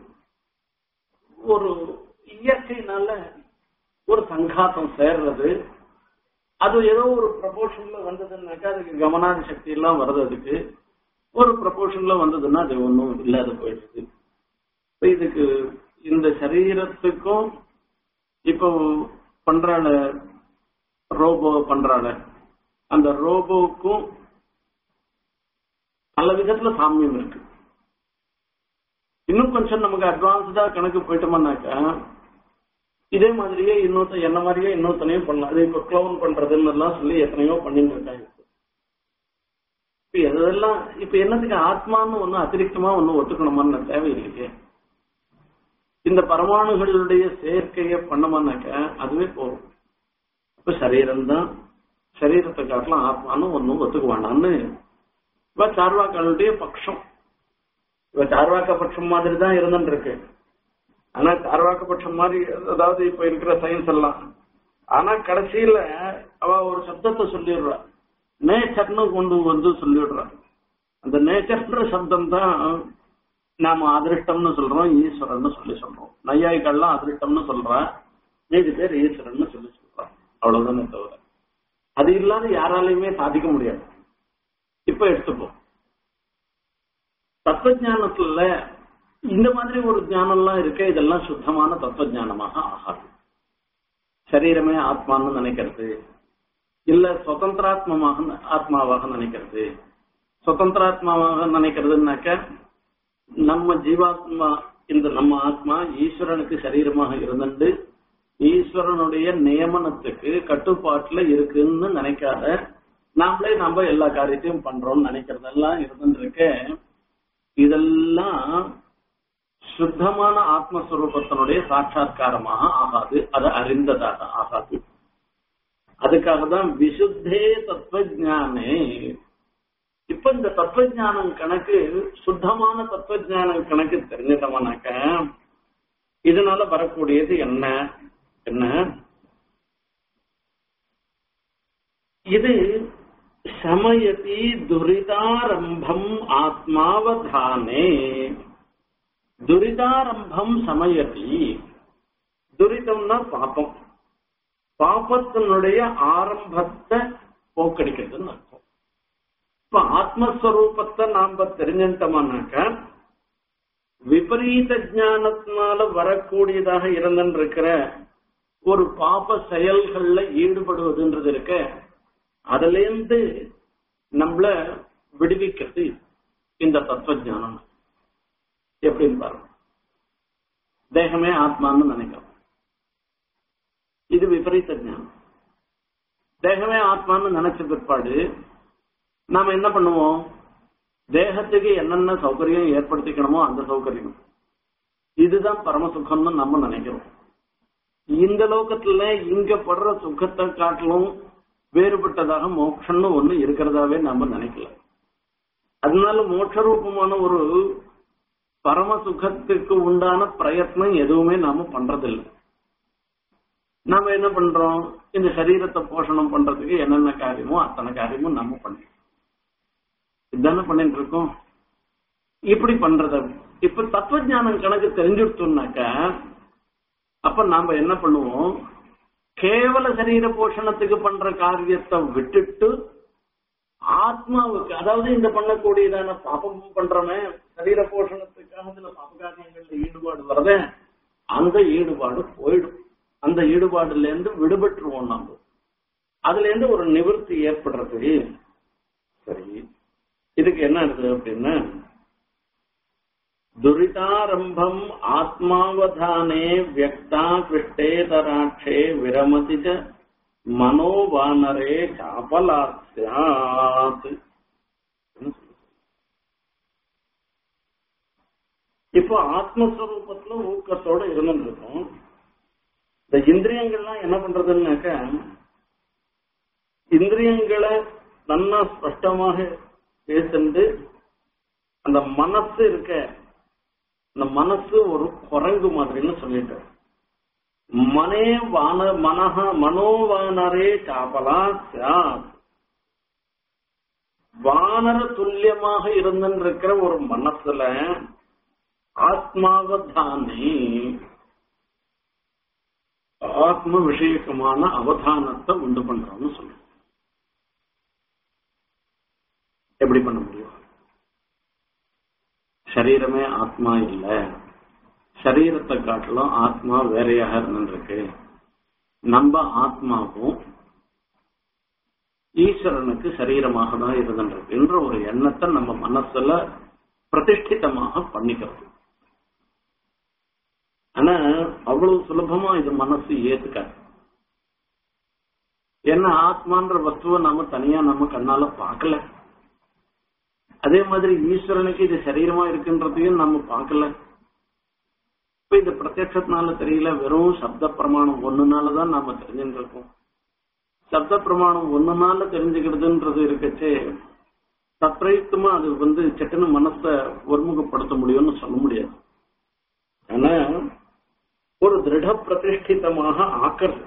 ஒரு இயற்கையினால ஒரு சங்காத்தம் சேர்றது அது ஏதோ ஒரு ப்ரப்போர்ஷன்ல வந்ததுன்னாக்கா அதுக்கு கவனாதி சக்தி எல்லாம் வருது அதுக்கு ஒரு ப்ரப்போர்ஷன்ல வந்ததுன்னா அது ஒன்றும் இல்லாத போயிடுது இப்ப இதுக்கு இந்த சரீரத்துக்கும் இப்போ பண்றாள ரோபோ பண்றாள அந்த ரோபோவுக்கும் பல விதத்துல சாமியம் இருக்கு இன்னும் கொஞ்சம் நமக்கு அட்வான்ஸ்டா கணக்கு போயிட்டோம்னாக்கா இதே மாதிரியே இன்னொருத்த என்ன மாதிரியே இன்னொருத்தனையும் பண்ணலாம் அது இப்ப க்ளோன் பண்றதுன்னு எல்லாம் சொல்லி எத்தனையோ பண்ணிட்டு இருக்காங்க இப்ப எதெல்லாம் இப்ப என்னத்துக்கு ஆத்மான்னு ஒண்ணு அதிரிக்தமா ஒண்ணு ஒத்துக்கணுமான்னு தேவையில்லையே இந்த பரமாணுகளுடைய சேர்க்கைய பண்ணோம்னாக்க அதுவே போகும் இப்ப சரீரம் தான் சரீரத்தை காட்டலாம் ஆத்மான்னு ஒன்னும் ஒத்துக்க வேண்டாம்னு இப்ப சார்வாக்களுடைய பட்சம் இப்ப சார்வாக்க பட்சம் மாதிரி தான் இருந்துட்டு இருக்கு ஆனா சார்வாக்க பட்சம் மாதிரி அதாவது இப்ப இருக்கிற சயின்ஸ் எல்லாம் ஆனா கடைசியில அவ ஒரு சப்தத்தை சொல்லிடுறா நேச்சர்னு கொண்டு வந்து சொல்லிடுறா அந்த நேச்சர்ன்ற சப்தம் தான் நாம அதிருஷ்டம்னு சொல்றோம் ஈஸ்வரன் சொல்லி சொல்றோம் நையாய்கள்லாம் அதிருஷ்டம்னு சொல்றா மீதி பேர் ஈஸ்வரன் சொல்லி சொல்றான் அவ்வளவுதானே தவிர அது இல்லாத யாராலையுமே சாதிக்க முடியாது இப்ப எடுத்துப்போம் தத்துவ இந்த மாதிரி ஒரு ஞானம்லாம் இருக்க இதெல்லாம் சுத்தமான தத்துவ ஞானமாக ஆகாது சரீரமே ஆத்மான்னு நினைக்கிறது இல்ல சுதந்திராத்மமாக ஆத்மாவாக நினைக்கிறது சுதந்திராத்மாவாக நினைக்கிறதுனாக்க நம்ம ஜீவாத்மா இந்த நம்ம ஆத்மா ஈஸ்வரனுக்கு சரீரமாக இருந்துட்டு ஈஸ்வரனுடைய நியமனத்துக்கு கட்டுப்பாட்டுல இருக்குன்னு நினைக்காத நாமளே நாம எல்லா காரியத்தையும் பண்றோம்னு நினைக்கிறதெல்லாம் இருந்துருக்க இதெல்லாம் சுத்தமான ஆத்மஸ்வரூபத்தினுடைய சாட்சா்காரமாக ஆகாது அது அறிந்ததாக ஆகாது அதுக்காக தான் விசுத்தே தத்துவ ஜானே இப்ப இந்த தத்துவ ஞானம் கணக்கு சுத்தமான தத்துவ ஞானம் கணக்கு தெரிஞ்சிட்டோம்னாக்க இதனால வரக்கூடியது என்ன என்ன இது சமயதி துரிதாரம்பம் ஆத்மாவதானே துரிதாரம்பம் சமயதி துரிதம்னா பாப்பம் பாப்பத்தினுடைய ஆரம்பத்தை போக்கடிக்கிறதுன்னு அர்த்தம் இப்ப ஆத்மஸ்வரூபத்தை நாம தெரிஞ்சிட்டோம்னாக்க விபரீத ஞானத்தினால வரக்கூடியதாக இருந்திருக்கிற ஒரு பாப செயல்கள்ல ஈடுபடுவதுன்றது இருக்க அதுல இருந்து நம்மள விடுவிக்கிறது இந்த தத்துவ ஞானம் எப்படின்னு பாருங்க தேகமே ஆத்மான்னு நினைக்கிறோம் இது விபரீத ஞானம் தேகமே ஆத்மான்னு நினைச்ச பிற்பாடு நாம என்ன பண்ணுவோம் தேகத்துக்கு என்னென்ன சௌகரியம் ஏற்படுத்திக்கணுமோ அந்த சௌகரியம் இதுதான் பரம சுகம்னு நம்ம நினைக்கிறோம் இந்த லோகத்துல இங்க படுற சுகத்தை காட்டிலும் வேறுபட்டதாக மோட்சம்னு ஒண்ணு இருக்கிறதாவே நம்ம நினைக்கல அதனால மோட்ச ரூபமான ஒரு பரம சுகத்துக்கு உண்டான பிரயத்னம் எதுவுமே நாம பண்றதில்லை நாம என்ன பண்றோம் இந்த சரீரத்தை போஷணம் பண்றதுக்கு என்னென்ன காரியமோ அத்தனை காரியமும் நம்ம பண்றோம் இதுதானே பண்ணிட்டு இருக்கோம் இப்படி பண்றத இப்ப தத்துவ ஞானம் கணக்கு தெரிஞ்சுடுத்தோம்னாக்க அப்ப நாம என்ன பண்ணுவோம் கேவல சரீர போஷணத்துக்கு பண்ற காரியத்தை விட்டுட்டு ஆத்மாவுக்கு அதாவது இந்த பண்ணக்கூடியதான பாபம் பண்றோமே சரீர போஷணத்துக்காக சில பாப காரியங்கள்ல ஈடுபாடு வரத அந்த ஈடுபாடு போயிடும் அந்த ஈடுபாடுல இருந்து விடுபட்டுருவோம் நம்ம அதுல இருந்து ஒரு நிவர்த்தி ஏற்படுறது சரி இதுக்கு என்ன இருக்குது அப்படின்னா துரிதாரம்பம் ஆத்மாவதானே வியக்தா கிருஷ்டேதராட்சே விரமதி ச மனோவானரே சாபலாத்யாத் இப்போ ஆத்மஸ்வரூபத்துல ஊக்கத்தோட இருந்துருக்கும் இந்த இந்திரியங்கள்லாம் என்ன பண்றதுன்னாக்க இந்திரியங்களை நல்லா ஸ்பஷ்டமாக பேசிட்டு அந்த மனசு இருக்க அந்த மனசு ஒரு குரங்கு மாதிரின்னு சொல்லிட்டார் மனே வான மனஹ மனோவானரே சாபலா சாத் வானர துல்லியமாக இருந்திருக்கிற ஒரு மனசுல ஆத்மாவதானி ஆத்ம விஷயக்கமான அவதானத்தை உண்டு பண்றோம்னு சொல்றோம் எப்படி பண்ண முடியும் சரீரமே ஆத்மா இல்ல சரீரத்தை காட்டிலும் ஆத்மா வேறையாக இருந்திருக்கு நம்ம ஆத்மாவும் ஈஸ்வரனுக்கு சரீரமாக தான் இருந்திருக்கு என்ற ஒரு எண்ணத்தை நம்ம மனசுல பிரதிஷ்டிதமாக பண்ணிக்கிறது ஆனா அவ்வளவு சுலபமா இது மனசு ஏத்துக்காது ஏன்னா ஆத்மான்ற வஸ்துவை நாம தனியா நம்ம கண்ணால பார்க்கல அதே மாதிரி ஈஸ்வரனுக்கு இது சரீரமா இருக்குன்றதையும் நம்ம பார்க்கல இப்ப இந்த பிரத்யட்சத்தினால தெரியல வெறும் சப்த பிரமாணம் ஒண்ணுனாலதான் நாம தெரிஞ்சுட்டு இருக்கோம் சப்த பிரமாணம் ஒண்ணுனால தெரிஞ்சுக்கிறதுன்றது இருக்கச்சே தத்ரயுக்தமா அது வந்து சட்டுன்னு மனசை ஒருமுகப்படுத்த முடியும்னு சொல்ல முடியாது ஆனா ஒரு திருட பிரதிஷ்டிதமாக ஆக்கிறது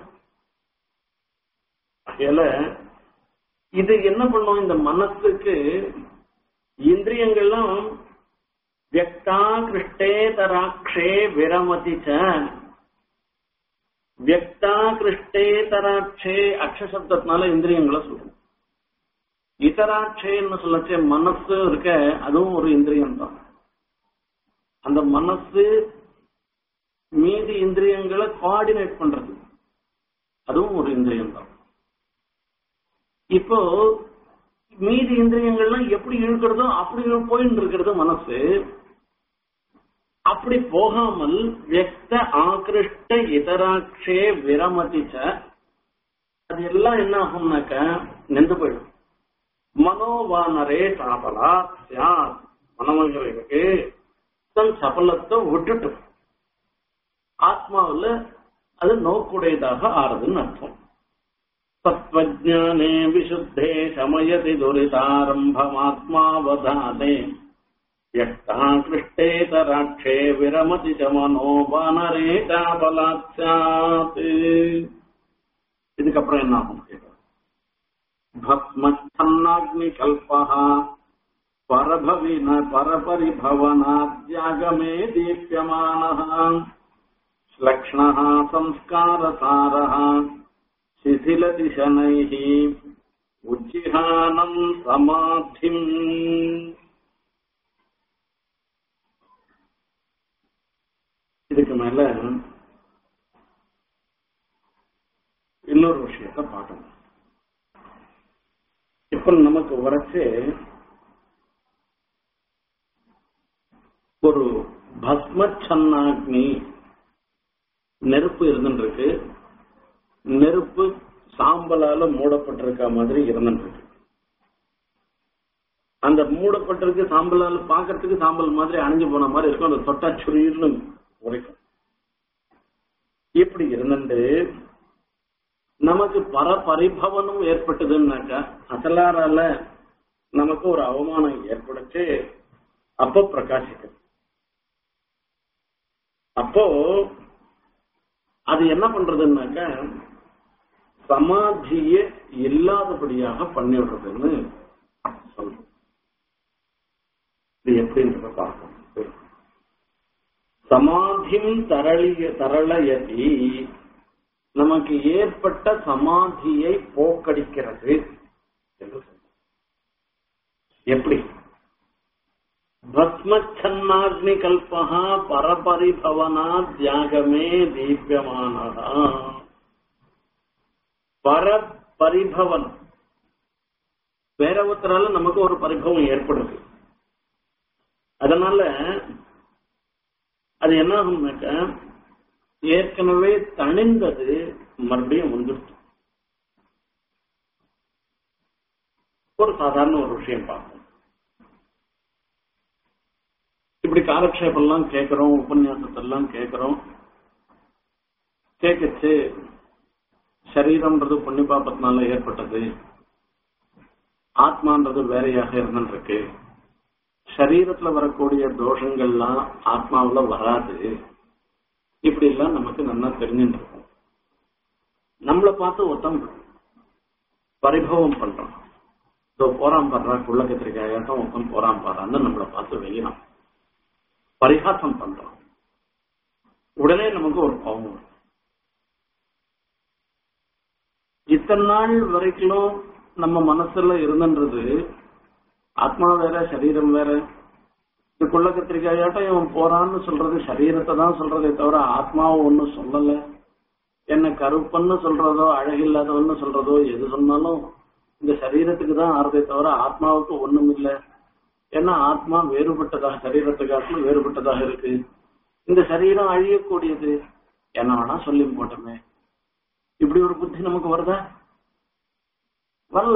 ஆகையால இது என்ன பண்ணும் இந்த மனசுக்கு இந்திரியங்கள்லாம் வியக்தா கிருஷ்டே தராட்சே விரமதி ச வியக்தா கிருஷ்டே தராட்சே அக்ஷசப்தத்தினால இந்திரியங்களை சொல்றோம் இதராட்சேன்னு சொல்லச்சே மனசு இருக்க அதுவும் ஒரு இந்திரியம் தான் அந்த மனசு மீதி இந்திரியங்களை கோஆர்டினேட் பண்றது அதுவும் ஒரு இந்திரியம் தான் இப்போ மீதி இந்திரியங்கள்லாம் எப்படி இழுக்கிறதோ அப்படி போயிட்டு இருக்கிறது மனசு அப்படி போகாமல் வியக்த ஆகிருஷ்ட இதராட்சே விரமதிச்ச அது எல்லாம் என்ன ஆகும்னாக்க நின்று போயிடும் மனோவானரே சாபலா சியாத் மனமங்களுக்கு தன் சபலத்தை விட்டுட்டு ஆத்மாவில் அது நோக்குடையதாக ஆறுதுன்னு அர்த்தம் तत्त्वज्ञाने विशुद्धे शमयति दुरितारम्भमात्मावधाने व्यक्ताकृष्टेतराक्षे विरमति च मनो वानरे चाबलात् स्यात् இதுக்கப்புறம் என்ன ஆகும் भस्मच्छन्नाग्निकल्पः परभविन परपरिभवनाद्यागमे दीप्यमानः श्लक्ष्णः संस्कारसारः शिथिलदिशनैः उज्जिहानम् समाधिम् இதுக்கு மேல இன்னொரு விஷயத்த பார்க்கணும் இப்ப நமக்கு வரைச்சு ஒரு பஸ்மச்சன்னாக்னி நெருப்பு இருந்துருக்கு நெருப்பு சாம்பலால மூடப்பட்டிருக்க மாதிரி இருந்துருக்கு அந்த மூடப்பட்டிருக்கு சாம்பலால பாக்கிறதுக்கு சாம்பல் மாதிரி அணிஞ்சு போன மாதிரி இருக்கும் அந்த தொட்டா சுரீர்னு உரைக்கும் இப்படி இருந்துட்டு நமக்கு பர பரிபவனும் ஏற்பட்டதுன்னாக்கா அசலாரால நமக்கு ஒரு அவமானம் ஏற்படுச்சு அப்போ பிரகாசிக்கும் அப்போ அது என்ன பண்றதுன்னாக்கா சமாதிய இல்லாதபடியாக பண்ணிவிடுறதுன்னு சொல்றோம் இது எப்படின்றத பார்க்கணும் சமாதிம் தரளிய தரளயதி நமக்கு ஏற்பட்ட சமாதியை போக்கடிக்கிறது என்று சொல்றோம் எப்படி பஸ்ம பத்மச்சன்னாக்னி கல்பா பரபரிபவனா தியாகமே தீபியமான பரபரிபவன் வேற ஒருத்தரால நமக்கு ஒரு பரிபவம் ஏற்படுது அதனால அது என்ன ஆகும்னாக்க ஏற்கனவே தணிந்தது மறுபடியும் வந்துடுச்சு ஒரு சாதாரண ஒரு விஷயம் பார்ப்போம் இப்படி காலக்ஷேபெல்லாம் கேட்கிறோம் உபன்யாசத்தெல்லாம் கேட்கிறோம் கேட்கச்சு சரீரம்ன்றது புண்ணிய பாப்பத்தினால ஏற்பட்டது ஆத்மான்றது வேறையாக இருந்துருக்கு சரீரத்துல வரக்கூடிய தோஷங்கள்லாம் ஆத்மாவுல வராது இப்படி எல்லாம் நமக்கு நல்லா தெரிஞ்சுட்டு இருக்கும் நம்மளை பார்த்து ஒருத்தன் பரிபவம் பண்றான் இதோ போறான் பாடுறா குள்ள கத்திரிக்காயாட்டம் ஒருத்தன் போறான் பாடுறான்னு நம்மளை பார்த்து வெய்யலாம் பரிகாசம் பண்றான் உடனே நமக்கு ஒரு கோபம் வரும் இத்தனை நாள் வரைக்கும் நம்ம மனசுல இருந்துன்றது ஆத்மா வேற சரீரம் வேற இந்த குள்ள கத்திரிக்காயாட்டம் இவன் போறான்னு சொல்றது சரீரத்தை தான் சொல்றதே தவிர ஆத்மாவை ஒன்னும் சொல்லல என்ன கருப்பன்னு சொல்றதோ அழகில்லாதவன்னு சொல்றதோ எது சொன்னாலும் இந்த சரீரத்துக்கு தான் ஆறுதே தவிர ஆத்மாவுக்கு ஒண்ணும் இல்லை ஏன்னா ஆத்மா வேறுபட்டதாக சரீரத்தை காட்டிலும் வேறுபட்டதாக இருக்கு இந்த சரீரம் அழியக்கூடியது என்ன வேணா சொல்லி போட்டோமே இப்படி ஒரு புத்தி நமக்கு வருதா வரல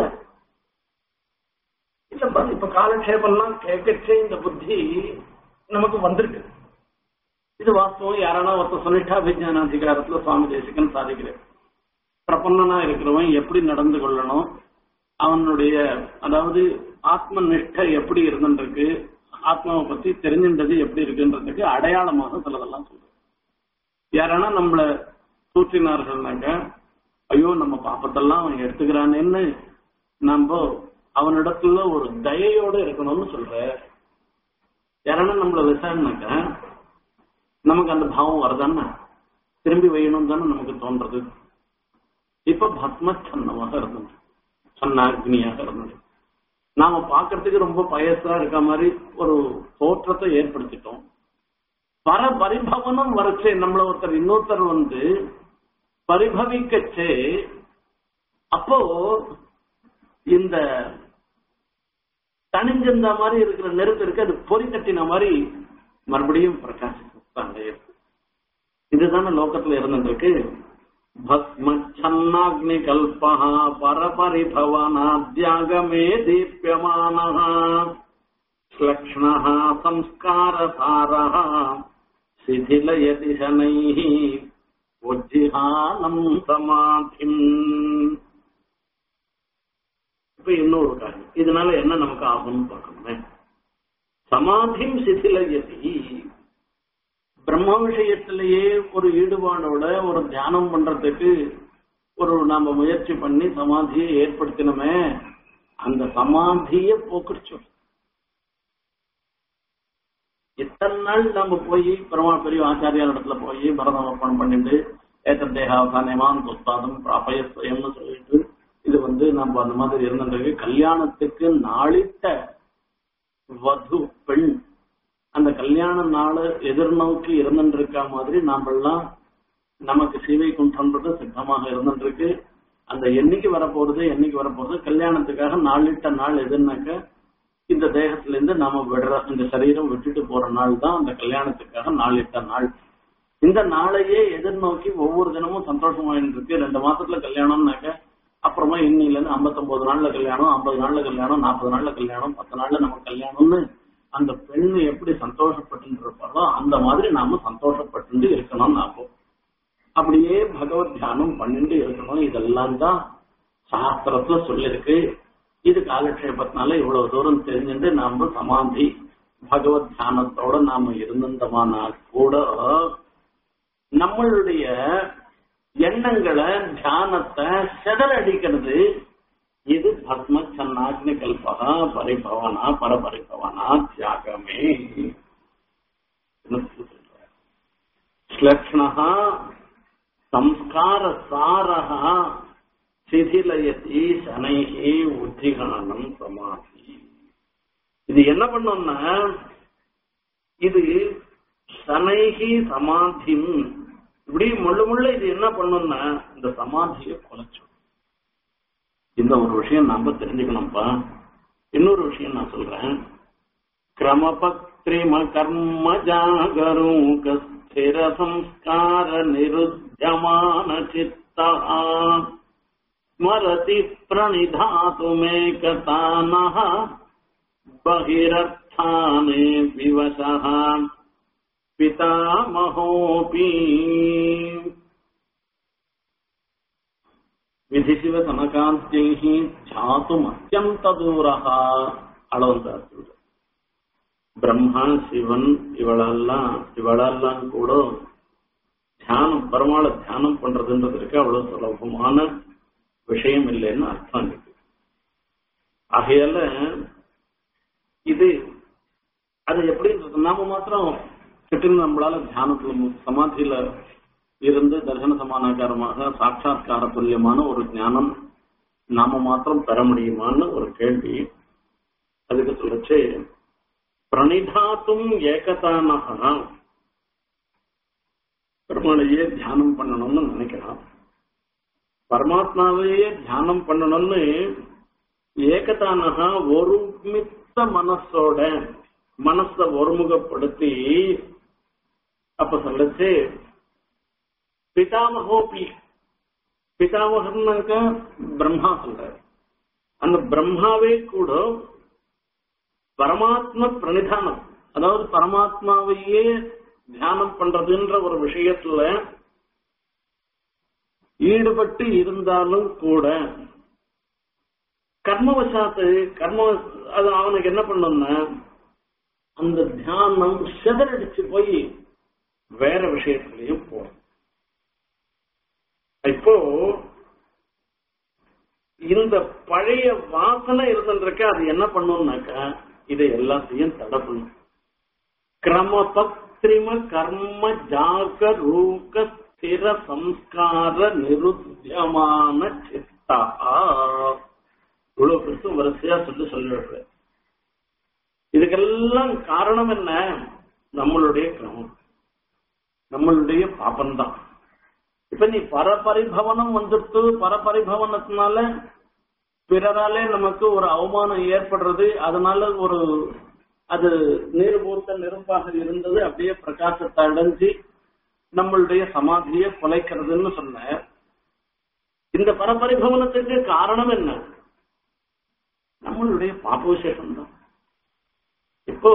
இல்ல பாரு, இப்ப காலக்ஷேபம்லாம் கேட்கச்சே இந்த புத்தி நமக்கு வந்திருக்கு இது வாஸ்தவம் யாரானா ஒருத்தர் சுனிஷ்டா விஜயானாதிகாரத்துல சுவாமி தேசிகன் சாதிக்கிறேன் பிரபன்னனா இருக்கிறவன் எப்படி நடந்து கொள்ளணும் அவனுடைய அதாவது ஆத்ம நிஷ்டை எப்படி இருந்துருக்கு ஆத்மாவை பத்தி தெரிஞ்சின்றது எப்படி இருக்குன்றதுக்கு அடையாளமாக சிலதெல்லாம் சொல்றேன் யாரானா நம்மள தூற்றினார்கள்னாக்க ஐயோ நம்ம பாப்பத்தெல்லாம் அவன் எடுத்துக்கிறானேன்னு நம்ம அவனிடத்துல ஒரு தயையோட இருக்கணும்னு சொல்ற யாரானா நம்மள விசாரணைக்க நமக்கு அந்த பாவம் வருதான்னா திரும்பி வையணும் தானே நமக்கு தோன்றது இப்ப பத்ம சன்னமாக இருந்தது சன்னாக்னியாக இருந்தது நாம பாக்குறதுக்கு ரொம்ப பயசா இருக்க மாதிரி ஒரு தோற்றத்தை ஏற்படுத்திட்டோம் பர பரிபவனம் வரச்சே நம்மள ஒருத்தர் இன்னொருத்தர் வந்து பரிபவிக்கச்சே அப்போ இந்த தனிஞ்சிருந்த மாதிரி இருக்கிற நெருப்பு இருக்கு அது பொறி தட்டின மாதிரி மறுபடியும் பிரகாசித்தாங்க இதுதானே லோகத்துல இருந்துருக்கு பஸ்மச்சன்னாக்னி கல்பா பரபரிபவனாத்யாகமே தீப்யமானः ஸ்லக்ஷ்ணः संस्कारसारः शिथिलयति शनैः உஜ்ஜிஹானம் சமாதிம் இப்ப இன்னொரு காரியம் இதனால என்ன நமக்கு ஆகும்னு பார்க்கணுமே சமாதிம் சிசிலயதி பிரம்ம விஷயத்திலேயே ஒரு ஈடுபாடோட ஒரு தியானம் பண்றதுக்கு ஒரு நாம முயற்சி பண்ணி சமாதியை ஏற்படுத்தினோமே அந்த சமாதிய போக்குச்சோம் இத்தனை நாள் நம்ம போய் பெருமா பெரிய ஆச்சாரியார் இடத்துல போய் பரதம் அர்ப்பணம் பண்ணிட்டு ஏத்த தேகாவசானமான் உத்பாதம் அபயஸ்வயம்னு சொல்லிட்டு இது வந்து நம்ம அந்த மாதிரி இருந்துருக்கு கல்யாணத்துக்கு நாளிட்ட வது பெண் அந்த கல்யாண நாளை எதிர்நோக்கி இருந்துருக்கா மாதிரி நாமெல்லாம் நமக்கு சீவை குன்றன்றது சித்தமாக இருந்துருக்கு அந்த என்னைக்கு வரப்போறது என்னைக்கு வரப்போறது கல்யாணத்துக்காக நாளிட்ட நாள் எதுனாக்க இந்த தேகத்துல இருந்து நாம விடுற இந்த சரீரம் விட்டுட்டு போற நாள் தான் அந்த கல்யாணத்துக்காக நாளிட்ட நாள் இந்த நாளையே எதிர்நோக்கி ஒவ்வொரு தினமும் சந்தோஷமா இருக்கு ரெண்டு மாசத்துல கல்யாணம்னாக்க அப்புறமா இன்னில இருந்து ஐம்பத்தொன்பது நாள்ல கல்யாணம் ஐம்பது நாள்ல கல்யாணம் நாற்பது நாள்ல கல்யாணம் பத்து நாள்ல நம்ம கல்யாணம்னு அந்த பெண் எப்படி சந்தோஷப்பட்டு இருப்பாரோ அந்த மாதிரி நாம சந்தோஷப்பட்டு இருக்கணும் நாம அப்படியே பகவத் தியானம் பண்ணிட்டு இருக்கணும் இதெல்லாம் தான் சாஸ்திரத்துல சொல்லிருக்கு இது காலக்ஷேபத்தினால இவ்வளவு தூரம் தெரிஞ்சுட்டு நாம சமாதி பகவத் தியானத்தோட நாம இருந்தோமானா கூட நம்மளுடைய எண்ணங்களை தியானத்தை செதறடிக்கிறது இது பத்ம சன்னாக்னி கல்பகா பரிபவனா பரபரிபவனா தியாகமே ஸ்லக்ஷ்ணா சம்ஸ்கார சாரா சிதிலயதி சனைகி உத்திகானம் சமாதி இது என்ன பண்ணோம்னா இது சனைகி சமாதிம் இப்படி முள்ள முள்ள இது என்ன பண்ணும்னா இந்த சமாதியை குலைச்சிடும் இந்த ஒரு விஷயம் நாம தெரிஞ்சுக்கணும்ப்பா இன்னொரு விஷயம் நான் சொல்றேன் கிரமபக்திரிம கர்ம ஜாகரூக ஸ்திர சம்ஸ்கார நிருத்தியமான சித்தா ஸ்மரதி பிரணிதாத்துமேகதானः बहिरर्थाने विवशः पितामहोऽपि विधिशिवतनकान्त्यैः ध्यातुमत्यन्तदूरः அளவந்தார் பிரம்மா சிவன் இவளெல்லாம் இவளெல்லாம் கூட தியானம் பெருமாளை தியானம் பண்றதுன்றதுக்கு அவ்வளவு சுலபமான விஷயம் இல்லைன்னு அர்த்தம் இருக்கு ஆகையால இது அது எப்படி நாம மாத்திரம் கிட்ட நம்மளால தியானத்துல சமாதியில இருந்து தர்சன சமானாகாரமாக சாட்சாத்கார துல்லியமான ஒரு ஞானம் நாம மாத்திரம் பெற முடியுமான்னு ஒரு கேள்வி அதுக்கு சொல்லச்சு பிரணிதாத்தும் ஏகதானகா பெருமாளையே தியானம் பண்ணணும்னு நினைக்கிறான் பரமாத்மாவையே தியானம் பண்ணணும்னு ஏகதானகா ஒருமித்த மனசோட மனச ஒருமுகப்படுத்தி அப்ப சொல்லச்சு பிதாமகோபி பிதாமகன்னாக்க பிரம்மா சொல்றாரு அந்த பிரம்மாவே கூட பரமாத்ம பிரணிதானம் அதாவது பரமாத்மாவையே தியானம் பண்றதுன்ற ஒரு விஷயத்துல ஈடுபட்டு இருந்தாலும் கூட கர்மவசாத்து கர்ம அது அவனுக்கு என்ன பண்ணும்னா அந்த தியானம் செதறடிச்சு போய் வேற விஷயத்திலையும் போகும் இப்போ இந்த பழைய வாசனை இருந்துருக்க அது என்ன பண்ணும்னாக்கா இதை எல்லாத்தையும் தடை பண்ணும் கிரம பக்திரிம கர்ம ஜாக ரூக ஸ்திர சம்ஸ்கார நிருத்தியமான சித்தா இவ்வளவு பெருசும் வரிசையா சொல்லி சொல்லிடுற இதுக்கெல்லாம் காரணம் என்ன நம்மளுடைய கிரமம் நம்மளுடைய பாபம்தான் இப்ப நீ பரபரிபவனம் வந்துட்டு பரபரிபவனத்தினால பிறராலே நமக்கு ஒரு அவமானம் ஏற்படுறது அதனால ஒரு அது நீர்பூர்த்த நெருப்பாக இருந்தது அப்படியே பிரகாசத்தை அடைஞ்சு நம்மளுடைய சமாதியை குலைக்கிறதுன்னு சொன்ன இந்த பரபரிபவனத்துக்கு காரணம் என்ன நம்மளுடைய பாப விசேஷம் தான் இப்போ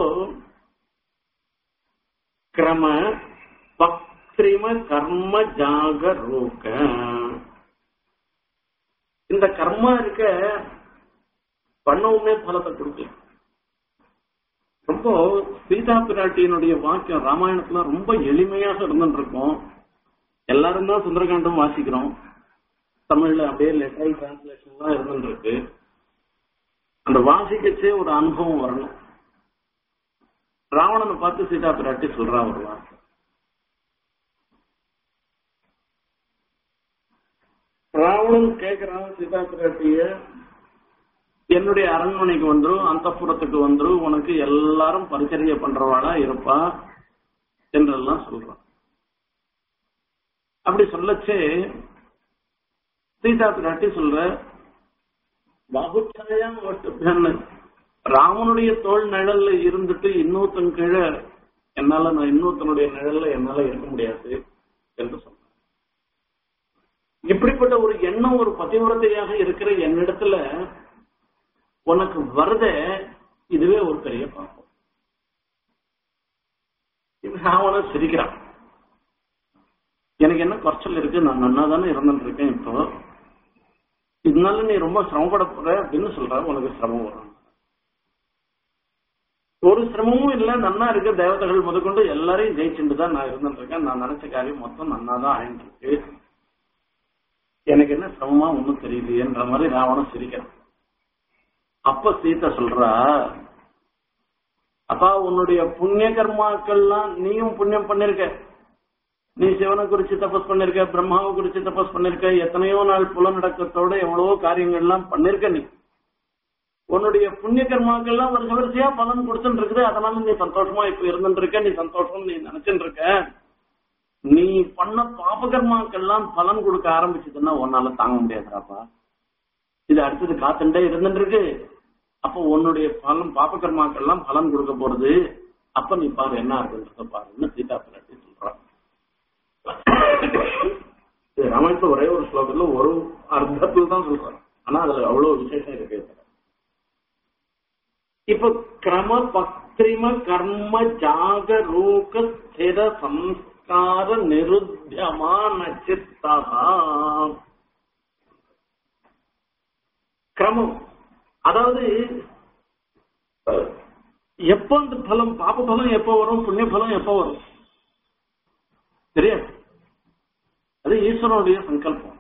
கிரம பக்திரிம கர்ம ஜாக ரூக இந்த கர்மா இருக்க பண்ணவுமே பலத்தை கொடுக்கல ரொம்ப சீதா பிராட்டியினுடைய வாக்கியம் ராமாயணத்துல ரொம்ப எளிமையாக இருந்துட்டு இருக்கும் எல்லாரும் தான் சுந்தரகாண்டம் வாசிக்கிறோம் தமிழ்ல அப்படியே லெட்டர் டிரான்ஸ்லேஷன் தான் இருந்துட்டு இருக்கு அந்த வாசிக்கச்சே ஒரு அனுபவம் வரணும் ராவணனை பார்த்து சீதா பிராட்டி சொல்றா ஒரு வார்த்தை ராவணன் கேக்குறான் சீதா பிராட்டிய என்னுடைய அரண்மனைக்கு வந்துரும் அந்த வந்துரும் உனக்கு எல்லாரும் பரிச்சரிய பண்றவாளா இருப்பா என்றெல்லாம் சொல்றான் அப்படி சொல்லச்சே சீதா பிராட்டி சொல்ற பாகுச்சாயா ஒட்டுன்னு ராமனுடைய தோல் நிழல்ல இருந்துட்டு இன்னொருத்தன் கீழே என்னால நான் இன்னொருத்தனுடைய நிழல்ல என்னால இருக்க முடியாது என்று சொன்ன இப்படிப்பட்ட ஒரு எண்ணம் ஒரு பதிவிரத்தையாக இருக்கிற என்னிடத்துல உனக்கு வருத இதுவே ஒரு பெரிய பாப்பம் ராவண சிரிக்கிறான் எனக்கு என்ன குறைச்சல் இருக்கு நான் நன்னா தானே இருந்துட்டு இருக்கேன் இப்போ இதனால நீ ரொம்ப சிரமப்பட போற அப்படின்னு சொல்ற உனக்கு சிரமம் வரும் ஒரு சிரமமும் இல்ல நன்னா இருக்க தேவதைகள் முதற்கொண்டு எல்லாரையும் ஜெயிச்சுட்டு தான் நான் இருந்துட்டு இருக்கேன் நான் நினைச்ச காரியம் மொத்தம் நன்னா தான் ஆயிட்டு இருக்கு எனக்கு என்ன சிரமமா ஒண்ணும் தெரியுது என்ற மாதிரி ராவணன் சிரிக்கிறான் அப்ப சீதா சொல்றா அப்பா உன்னுடைய புண்ணிய கர்மாக்கள்லாம் நீயும் புண்ணியம் பண்ணிருக்க நீ சிவனை குறிச்சு தபஸ் பண்ணிருக்க பிரம்மாவை குறிச்சு தபஸ் பண்ணிருக்க எத்தனையோ நாள் புலநடக்கத்தோட எவ்வளவோ காரியங்கள்லாம் பண்ணிருக்க நீ உன்னுடைய புண்ணிய கர்மாக்கெல்லாம் வருஷ வரிசையா பலன் கொடுத்துட்டு இருக்குது அதனால நீ சந்தோஷமா இப்ப இருந்துட்டு இருக்க நீ சந்தோஷம் நீ நினைச்சுட்டு இருக்க நீ பண்ண பாப கர்மாக்கெல்லாம் பலன் கொடுக்க ஆரம்பிச்சதுன்னா உன்னால தாங்க முடியாதுடாப்பா இது அடுத்தது காத்துட்டே இருந்துட்டு இருக்கு அப்போ உன்னுடைய பலன் பாப கர்மாக்கெல்லாம் பலன் கொடுக்க போறது அப்ப நீ பாரு என்ன இருக்குன்றத பாருன்னு சீதா பிராட்டி சொல்றான் இது ராமாயணத்துல ஒரே ஒரு ஸ்லோகத்துல ஒரு அர்த்தத்தில் தான் சொல்றான் ஆனா அதுல அவ்வளவு விசேஷம் இருக்கு இப்ப கிரம பக்திம கர்ம ஜாகரூக ஸ்திர சம்ஸ்கார நிருத்தியமான சித்தா கிரமம் அதாவது எப்போ அந்த பலம் பாப பலம் எப்போ வரும் புண்ணிய பலம் எப்போ வரும் தெரியாது அது ஈஸ்வரனுடைய சங்கல்பம்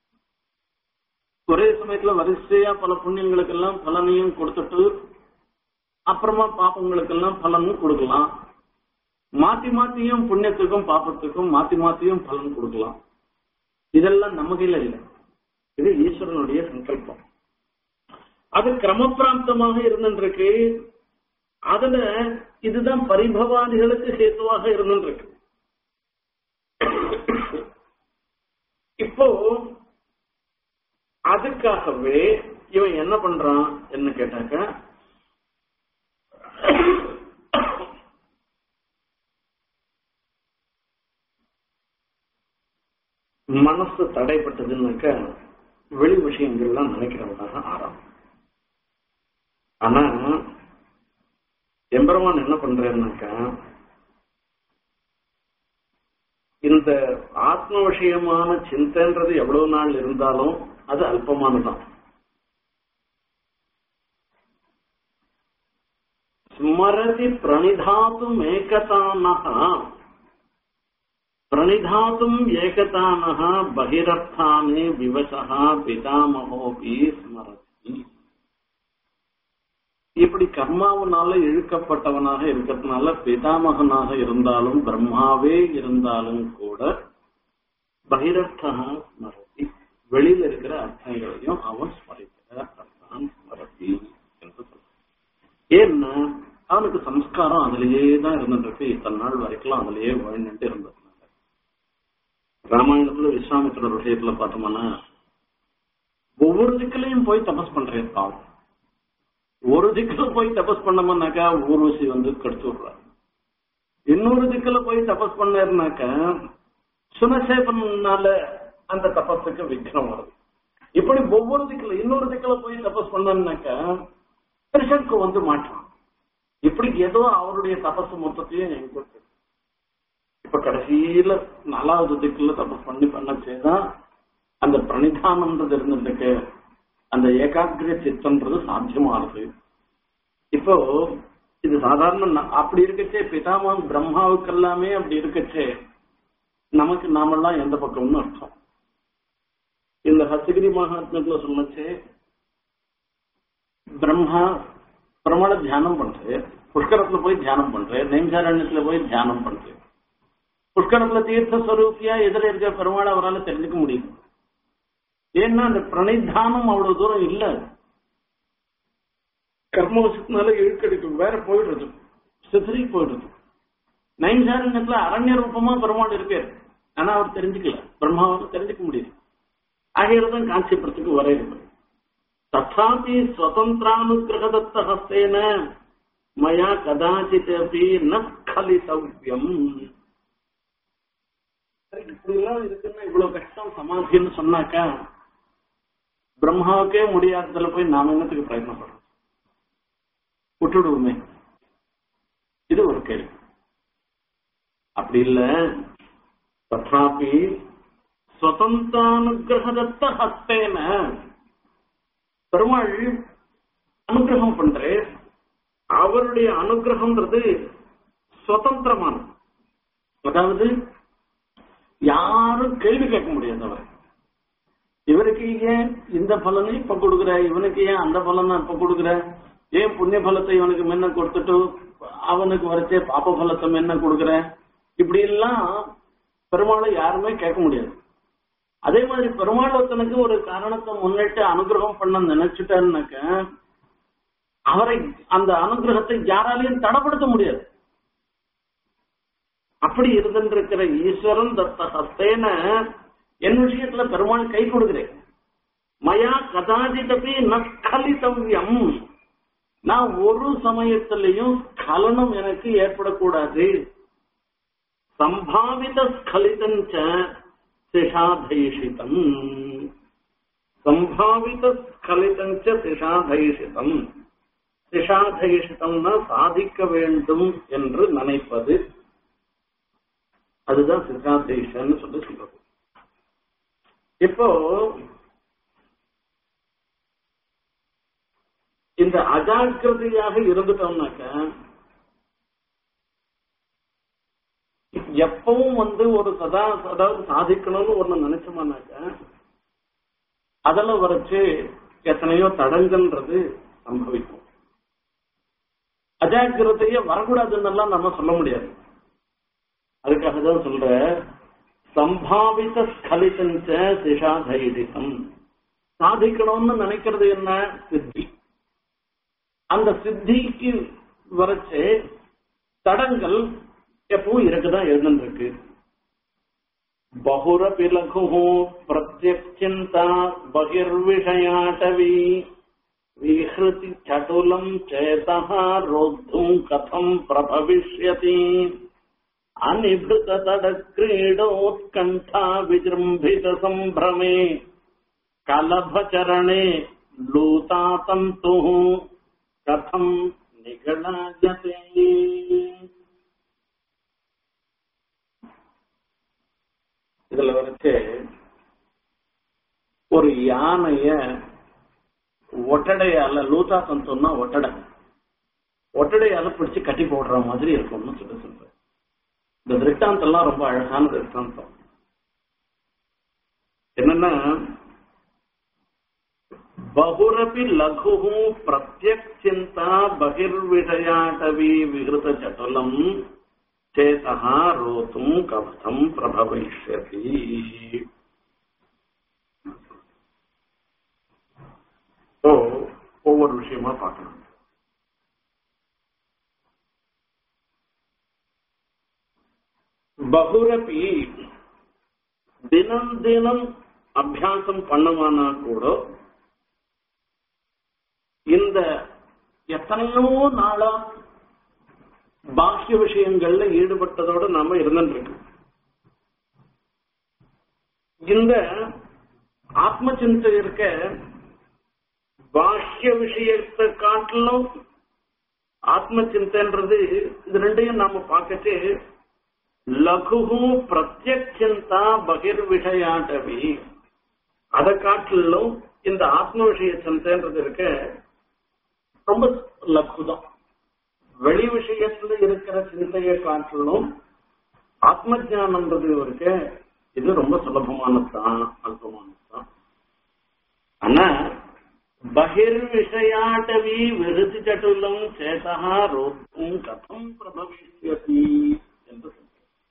ஒரே சமயத்துல வரிசையா பல புண்ணியங்களுக்கெல்லாம் பலனையும் கொடுத்துட்டு அப்புறமா பாப்பங்களுக்கெல்லாம் பலனும் கொடுக்கலாம் மாத்தி மாத்தியும் புண்ணியத்துக்கும் பாப்பத்துக்கும் மாத்தி மாத்தியும் பலன் கொடுக்கலாம் இதெல்லாம் நம்ம கையில இல்லை இது ஈஸ்வரனுடைய சங்கல்பம் அது கிரமப்பிராப்தமாக இருந்துருக்கு அதுல இதுதான் பரிபவாதிகளுக்கு ஹேத்துவாக இருந்துருக்கு இப்போ அதுக்காகவே இவன் என்ன பண்றான் என்ன கேட்டாக்க மனசு தடைப்பட்டதுன்னாக்க வெளி விஷயங்கள்லாம் நினைக்கிறவனாக ஆறாம் ஆனா எம்பெருமான் என்ன பண்றேன்னாக்கா இந்த ஆத்ம விஷயமான சிந்தைன்றது எவ்வளவு நாள் இருந்தாலும் அது அல்பமானதான் ஸ்மரதி பிரணிதாத்தும் ஏகதானஹ பிரணிதாத்தும் ஏகதானஹ பகிரர்த்தானே விவசः பிதாமகோபி ஸ்மரதி இப்படி கர்மாவனால இழுக்கப்பட்டவனாக இருக்கிறதுனால பிதாமகனாக இருந்தாலும் பிரம்மாவே இருந்தாலும் கூட பகிரர்த்தா ஸ்மரதி வெளியில இருக்கிற அர்த்தங்களையும் அவன் ஸ்மரிக்கிற அர்த்தான் ஸ்மரதி என்று சொல்றான் ஏன்னா அவனுக்கு சம்ஸ்காரம் அதுலயே தான் இருந்துட்டு இத்தனை நாள் வரைக்கும் அதுலயே வாழ்ந்துட்டு இருந்ததுனால ராமாயணத்துல விஸ்வாமித்திரர் விஷயத்துல பார்த்தோம்னா ஒவ்வொரு திக்கிலையும் போய் தபஸ் பண்றேன் பாவம் ஒரு திக்குல போய் தபஸ் பண்ணோம்னாக்கா ஊர்வசி வந்து கெடுத்து விடுறாரு இன்னொரு திக்குல போய் தபஸ் பண்ணாருனாக்கா சுனசேபனால அந்த தபஸுக்கு விக்ரம் வருது இப்படி ஒவ்வொரு திக்குல இன்னொரு திக்குல போய் தபஸ் பண்ணாருனாக்கா பெருசனுக்கு வந்து மாற்றான் இப்படி ஏதோ அவருடைய தபஸ் மொத்தத்தையும் எனக்கு கொடுத்து இப்ப கடைசியில நாலாவது திக்குல தபஸ் பண்ணி பண்ணச்சேதான் அந்த பிரணிதானம்ன்றது இருந்துட்டு அந்த ஏகாகிர சித்தம்ன்றது சாத்தியமானது இப்போ இது சாதாரண ந- அப்படி இருக்கச்சே பிதாமகன் பிரம்மாவுக்கு எல்லாமே அப்படி இருக்கச்சே நமக்கு நாமெல்லாம் எந்த பக்கம்னு அர்த்தம் இந்த ஹசகிரி மகாத்மத்துல சொன்னச்சே பிரம்மா பிரமாண தியானம் பண்றேன் புஷ்கரத்துல போய் தியானம் பண்றேன் நெஞ்சாரண்யத்துல போய் தியானம் பண்றேன் புஷ்கரத்துல தீர்த்த ஸ்வரூபியா எதிர இருக்கிற பெருமாளை அவரால் தெரிஞ்சுக்க முடியும் ஏன்னா அந்த பிரணிதானம் அவ்வளவு தூரம் இல்ல கர்மவசத்தினால இழுக்கடிக்கு வேற போயிடுறது சிதறி போயிடுறது நைன்சாரண்யத்துல அரண்ய ரூபமா பெருமாள் இருக்காரு ஆனா அவர் தெரிஞ்சுக்கல பிரம்மாவால தெரிஞ்சுக்க முடியுது ஆகியதான் காஞ்சிபுரத்துக்கு வர இருக்கு ததாபி ஸ்வதந்திரானுகிரகதத்த ஹஸ்தேன மயா கதாச்சித் அப்படி ந கலிதவ்யம் இப்படி எல்லாம் இருக்குன்னா இவ்வளவு கஷ்டம் சமாதின்னு சொன்னாக்கா பிரம்மாவுக்கே முடியாததுல போய் நாம என்னத்துக்கு பிரயத்னப்படுறோம் விட்டுடுவோமே இது ஒரு கேள்வி அப்படி இல்ல ததாபி ஸ்வதந்திரானுகிரகதத்த ஹஸ்தேன பெருமாள் அனுகிரகம் பண்றே அவருடைய அனுகிரகம்ன்றது சுதந்திரமானது அதாவது யாரும் கேள்வி கேட்க முடியாது அவர் இவருக்கு ஏன் இந்த பலனை இப்ப கொடுக்குற இவனுக்கு ஏன் அந்த பலனை இப்ப கொடுக்குற ஏன் புண்ணிய பலத்தை இவனுக்கு முன்ன கொடுத்துட்டு அவனுக்கு வரைச்சே பாப்ப பலத்தை முன்ன கொடுக்குற இப்படி எல்லாம் பெருமாளை யாருமே கேட்க முடியாது அதே மாதிரி பெருமாள் ஒருத்தனுக்கு ஒரு காரணத்தை முன்னிட்டு அனுகிரகம் பண்ண நினைச்சுட்டாருனாக்க அவரை அந்த அனுகிரகத்தை யாராலையும் தடப்படுத்த முடியாது அப்படி இருந்திருக்கிற ஈஸ்வரன் தத்த ஹஸ்தேன என் விஷயத்துல பெருமாள் கை கொடுக்கிறேன் மயா கதாஜிதபி நஸ்கலித்தவ்யம் நான் ஒரு சமயத்திலையும் ஸ்கலனம் எனக்கு ஏற்படக்கூடாது சம்பாவித ஸ்கலிதஞ்ச சிஷாதைஷிதம் சம்பாவித ஸ்கலிதஞ்ச சிஷாதைஷிதம் சிஷாதைஷிதம்னா சாதிக்க வேண்டும் என்று நினைப்பது அதுதான் சிஷாதைஷன்னு சொல்லி சொல்றது இப்போ இந்த அஜாக்கிரதையாக இருந்துட்டோம்னாக்க எப்பவும் வந்து ஒரு சதா அதாவது சாதிக்கணும்னு ஒண்ணு நினைச்சோம்னாக்க அதுல வரைச்சு எத்தனையோ தடங்கள்ன்றது சம்பவிக்கும் அஜாக்கிரதையே வரக்கூடாதுன்னு நம்ம சொல்ல முடியாது அதுக்காக தான் சொல்ற சம்பாவித ஸ்கலிதஞ்ச சிஷாதைரிகம் சாதிக்கணும்னு நினைக்கிறது என்ன சித்தி அந்த சித்திக்கு வரைச்சு தடங்கள் எப்பவும் இருக்குதான் எழுந்துருக்கு பகுரபி லகு பிரத்யக்சிந்தா பகிர்விஷயாட்டவி விஹிருதி சடுலம் சேதா ரோத்தும் கதம் பிரபவிஷ்யதி அனிபிருத தட கிரீடோத்கண்டா விஜృంభిத சம்பிரமே கலபச்சரணே லூதா தந்து கதம் நிகழாயதே இதுல வரைச்சு ஒரு யானைய ஒட்டடையால லூதா தந்தோம்னா ஒட்டடை ஒட்டடையால பிடிச்சு கட்டி போடுற மாதிரி இருக்கும்னு சொல்லி சொல்றேன் இந்த திருஷ்டாந்தம்லாம் ரொம்ப அழகான திருஷ்டாந்தம் என்னன்னா பகுரபி லகு பிரத்யக்சிந்தா பகிர்விஷயாட்டவி விகிருத சட்டுலம் சேதா ரோத்தும் கவசம் பிரபவிஷ்யதி ஓ ஒவ்வொரு விஷயமா பார்க்கணும் பகுரபி தினம் தினம் அபியாசம் பண்ணுவானா கூட இந்த எத்தனையோ நாளா பாக்கிய விஷயங்கள்ல ஈடுபட்டதோட நாம இருந்துருக்கு இந்த ஆத்ம சிந்தை இருக்க பாக்கிய விஷயத்தை காட்டிலும் ஆத்ம சிந்தைன்றது இது ரெண்டையும் நாம பார்க்கச்சு லகு பிரத்யக்ஷந்தா பகிர் விஷயாட்டவி அதை காட்டிலும் இந்த ஆத்ம விஷய சிந்தைன்றது இருக்க ரொம்ப லகுதான் வெளி விஷயத்துல இருக்கிற சிந்தையை காட்டிலும் ஆத்ம ஜானம்ன்றது இருக்க இது ரொம்ப சுலபமானதுதான் அல்பமானதுதான் ஆனா பகிர் விஷயாட்டவி விருத்தி சட்டுலம் சேதா ரோத்தும் கதம் பிரபவிஷ்யதி என்று சொல்ற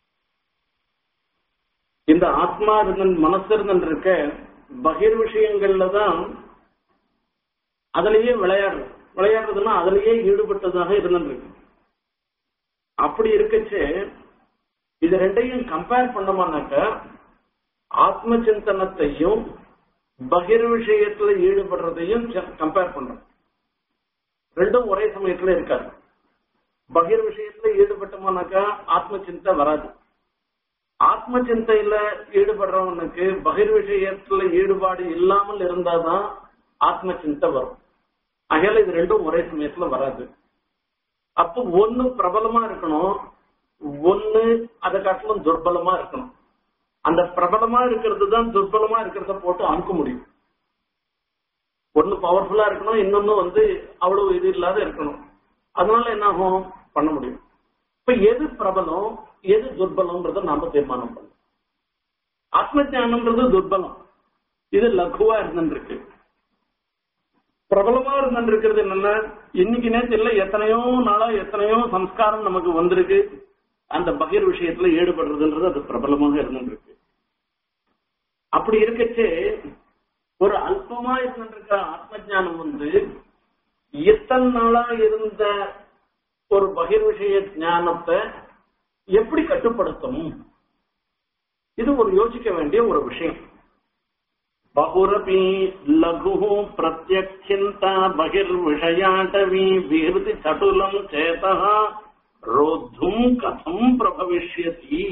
இந்த ஆத்மா இருந்த மனசு இருந்திருக்க பகிர் விஷயங்கள்ல தான் அதுலயே விளையாடுறது விளையாடுறதுன்னா அதுலயே ஈடுபட்டதாக இருந்திருக்கு அப்படி இருக்கச்சு இது ரெண்டையும் கம்பேர் பண்ணோம்னாக்க ஆத்ம சிந்தனத்தையும் பகிர் விஷயத்துல ஈடுபடுறதையும் கம்பேர் பண்றோம் ரெண்டும் ஒரே சமயத்துல இருக்காது பகிர் விஷயத்துல ஈடுபட்டோம்னாக்கா ஆத்ம சிந்தை வராது ஆத்ம சிந்தையில ஈடுபடுறவனுக்கு பகிர் விஷயத்துல ஈடுபாடு இல்லாமல் இருந்தாதான் ஆத்ம சிந்தை வரும் அகையால இது ரெண்டும் ஒரே சமயத்துல வராது அப்போ ஒண்ணு பிரபலமா இருக்கணும் ஒண்ணு அதை காட்டிலும் துர்பலமா இருக்கணும் அந்த பிரபலமா இருக்கிறது தான் துர்பலமா இருக்கிறத போட்டு அமுக்க முடியும் ஒண்ணு பவர்ஃபுல்லா இருக்கணும் இன்னொன்னு வந்து அவ்வளவு இது இல்லாத இருக்கணும் அதனால என்ன ஆகும் பண்ண முடியும் இப்ப எது பிரபலம் எது துர்பலம்ன்றத நாம தீர்மானம் பண்ணணும் ஆத்ம ஞானம்ன்றது துர்பலம் இது லகுவா இருந்துருக்கு பிரபலமா இருந்துருக்கிறது என்னன்னா இன்னைக்கு நேற்று இல்ல எத்தனையோ நாளா எத்தனையோ சம்ஸ்காரம் நமக்கு வந்திருக்கு அந்த பகிர் விஷயத்துல ஈடுபடுறதுன்றது அது பிரபலமாக இருந்துருக்கு அப்படி இருக்கச்சே ஒரு அல்பமா இருந்திருக்கிற ஆத்ம ஞானம் வந்து இத்தனை நாளா இருந்த ஒரு பகிர் விஷய ஞானத்தை எப்படி கட்டுப்படுத்தும் இது ஒரு யோசிக்க வேண்டிய ஒரு விஷயம் பகுரபி லகு பிரத்யக்ஷிந்தா பகிர் விஷயாட்டவி விருதி சட்டுலம் சேதா ரோத்தும் கதம் பிரபவிஷ்யதி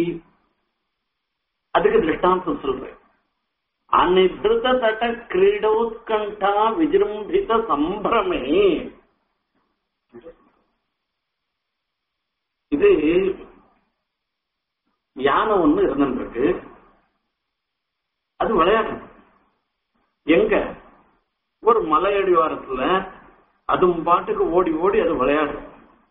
அதுக்கு திருஷ்டாந்தம் சொல்றேன் அனிபிருத தட கிரீடோத்கண்டா விஜృంభిத சம்பிரமே இது யானை ஒண்ணு இருந்துருக்கு அது விளையாடும் எங்க ஒரு மலையடிவாரத்துல அதுவும் பாட்டுக்கு ஓடி ஓடி அது விளையாடும்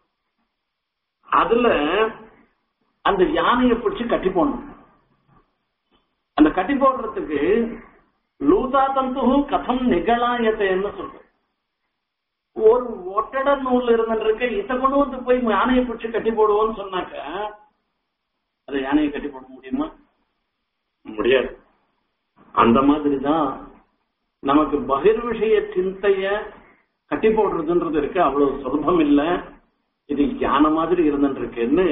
அதுல அந்த யானையை பிடிச்சு கட்டி போடணும் அந்த கட்டி போடுறதுக்கு லூதா தந்து கதம் நிகழாயத்தைன்னு சொல்றோம் ஒரு ஒட்டட நூல் இருந்துருக்க இதை கொண்டு வந்து போய் யானையை பிடிச்சு கட்டி போடுவோம்னு சொன்னாக்க அது யானையை கட்டி போட முடியுமா முடியாது அந்த மாதிரிதான் நமக்கு பகிர் விஷய சிந்தைய கட்டி போடுறதுன்றது இருக்கு அவ்வளவு சுலபம் இல்ல இது யானை மாதிரி இருந்துருக்குன்னு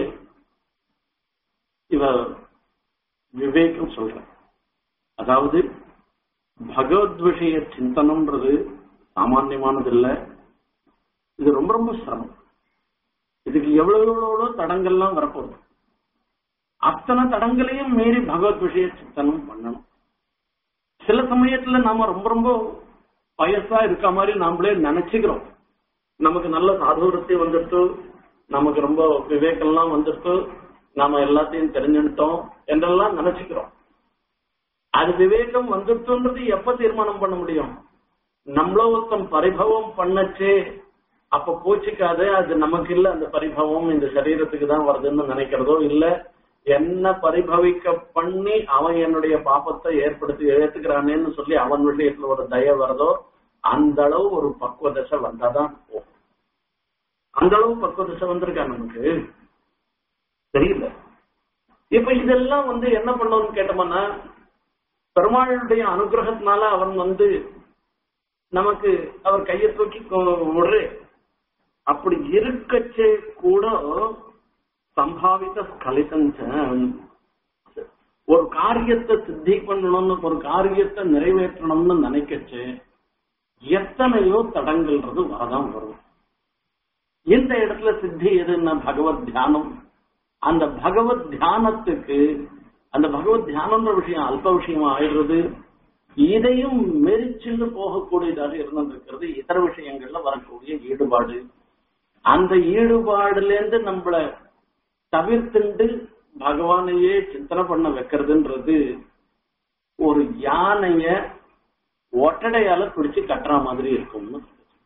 இவ விவேகம் சொல்ற அதாவது பகவத் விஷய சிந்தனம்ன்றது சாமான்யமானது இல்ல இது ரொம்ப ரொம்ப சிரமம் இதுக்கு எவ்வளவு எவ்வளவு தடங்கள்லாம் வரப்போகுது அத்தனை தடங்களையும் மீறி பகவத் விஷய சிந்தனம் பண்ணணும் சில சமயத்துல நாம ரொம்ப ரொம்ப வயசா இருக்க மாதிரி நாமளே நினைச்சுக்கிறோம் நமக்கு நல்ல சாதுரத்தை வந்துட்டு நமக்கு ரொம்ப விவேகம்லாம் வந்துட்டு நாம எல்லாத்தையும் தெரிஞ்சுட்டோம் என்றெல்லாம் நினைச்சுக்கிறோம் அது விவேகம் வந்துட்டுன்றது எப்ப தீர்மானம் பண்ண முடியும் நம்மள ஒருத்தன் பரிபவம் பண்ணச்சே அப்ப போச்சுக்காது அது நமக்கு இல்ல அந்த பரிபவம் இந்த சரீரத்துக்கு தான் வருதுன்னு நினைக்கிறதோ இல்ல என்ன பரிபவிக்க பண்ணி அவன் என்னுடைய பாப்பத்தை ஏற்படுத்தி ஏத்துக்கிறானேன்னு சொல்லி அவன் விஷயத்துல ஒரு தய வருதோ அந்த அளவு ஒரு பக்குவ தசை வந்தாதான் போகும் அந்த அளவு பக்குவ தசை வந்திருக்கா நமக்கு தெரியல இப்ப இதெல்லாம் வந்து என்ன பண்ணணும்னு கேட்டோம்னா பெருமாளுடைய அனுகிரகத்தினால அவன் வந்து நமக்கு அவர் கையை தூக்கி விடுறு அப்படி இருக்கச்சே கூட சம்பாவித ஸ்கலிதஞ்ச ஒரு காரியத்தை சித்தி பண்ணணும்னு ஒரு காரியத்தை நிறைவேற்றணும்னு நினைக்கச்சு எத்தனையோ தடங்கள்ன்றது வரதான் வரும் இந்த இடத்துல சித்தி எதுன்னா பகவத் தியானம் அந்த பகவத் தியானத்துக்கு அந்த பகவத் தியானம்ன்ற விஷயம் அல்ப விஷயமா ஆயிடுறது இதையும் மெரிச்சுன்னு போகக்கூடியதாக இருந்திருக்கிறது இதர விஷயங்கள்ல வரக்கூடிய ஈடுபாடு அந்த ஈடுபாடுல இருந்து நம்மள தவிர்த்துண்டு பகவானையே சிந்தனை பண்ண வைக்கிறதுன்றது ஒரு யானைய ஒட்டடையால பிடிச்சு கட்டுற மாதிரி இருக்கும்னு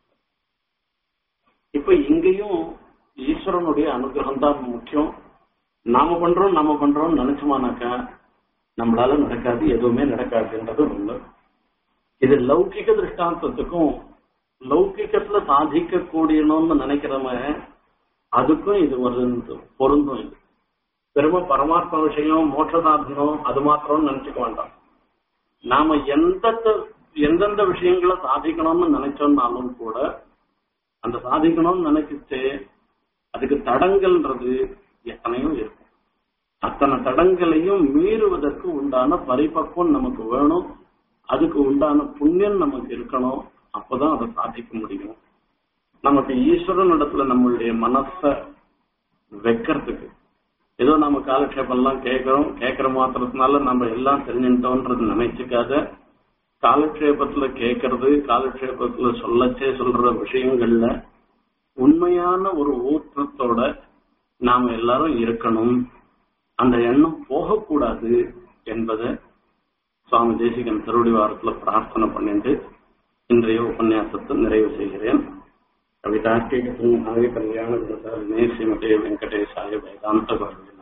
இப்ப இங்கேயும் ஈஸ்வரனுடைய அனுகிரகம் தான் முக்கியம் நாம பண்றோம் நாம பண்றோம் நினைச்சோமானாக்கா நம்மளால நடக்காது எதுவுமே நடக்காதுன்றது ஒண்ணு இது லௌகிக திருஷ்டாந்தத்துக்கும் லௌகிகத்துல சாதிக்க கூடியணும்னு நினைக்கிறவன் அதுக்கும் இது ஒரு பொருந்தும் இது பெருமை பரமாத்ம விஷயம் மோட்ச சாதனம் அது மாத்திரம் நினைச்சுக்க வேண்டாம் நாம எந்த எந்தெந்த விஷயங்களை சாதிக்கணும்னு நினைச்சோம்னாலும் கூட அந்த சாதிக்கணும்னு நினைச்சிட்டு அதுக்கு தடங்கள்ன்றது எத்தனையோ இருக்கும் அத்தனை தடங்களையும் மீறுவதற்கு உண்டான பரிபக்குவம் நமக்கு வேணும் அதுக்கு உண்டான புண்ணியம் நமக்கு இருக்கணும் அப்பதான் அதை சாதிக்க முடியும் நமக்கு ஈஸ்வரன் இடத்துல நம்மளுடைய மனச வைக்கிறதுக்கு ஏதோ நம்ம காலக்ஷேபம் எல்லாம் கேட்கிறோம் கேட்கிற மாத்திரத்தினால நம்ம எல்லாம் தெரிஞ்சுட்டோன்றது நினைச்சுக்காத காலக்ஷேபத்துல கேட்கறது காலக்ஷேபத்துல சொல்லச்சே சொல்ற விஷயங்கள்ல உண்மையான ஒரு ஊற்றத்தோட நாம எல்லாரும் இருக்கணும் அந்த எண்ணம் போகக்கூடாது என்பதை சுவாமி தேசிகன் திருவடி வாரத்துல பிரார்த்தனை பண்ணிட்டு இன்றைய உபன்யாசத்தை நிறைவு செய்கிறேன் கவிதாக்கி கல்யாண குணசாலினே ஸ்ரீமதி வெங்கடேசாய வேதாந்த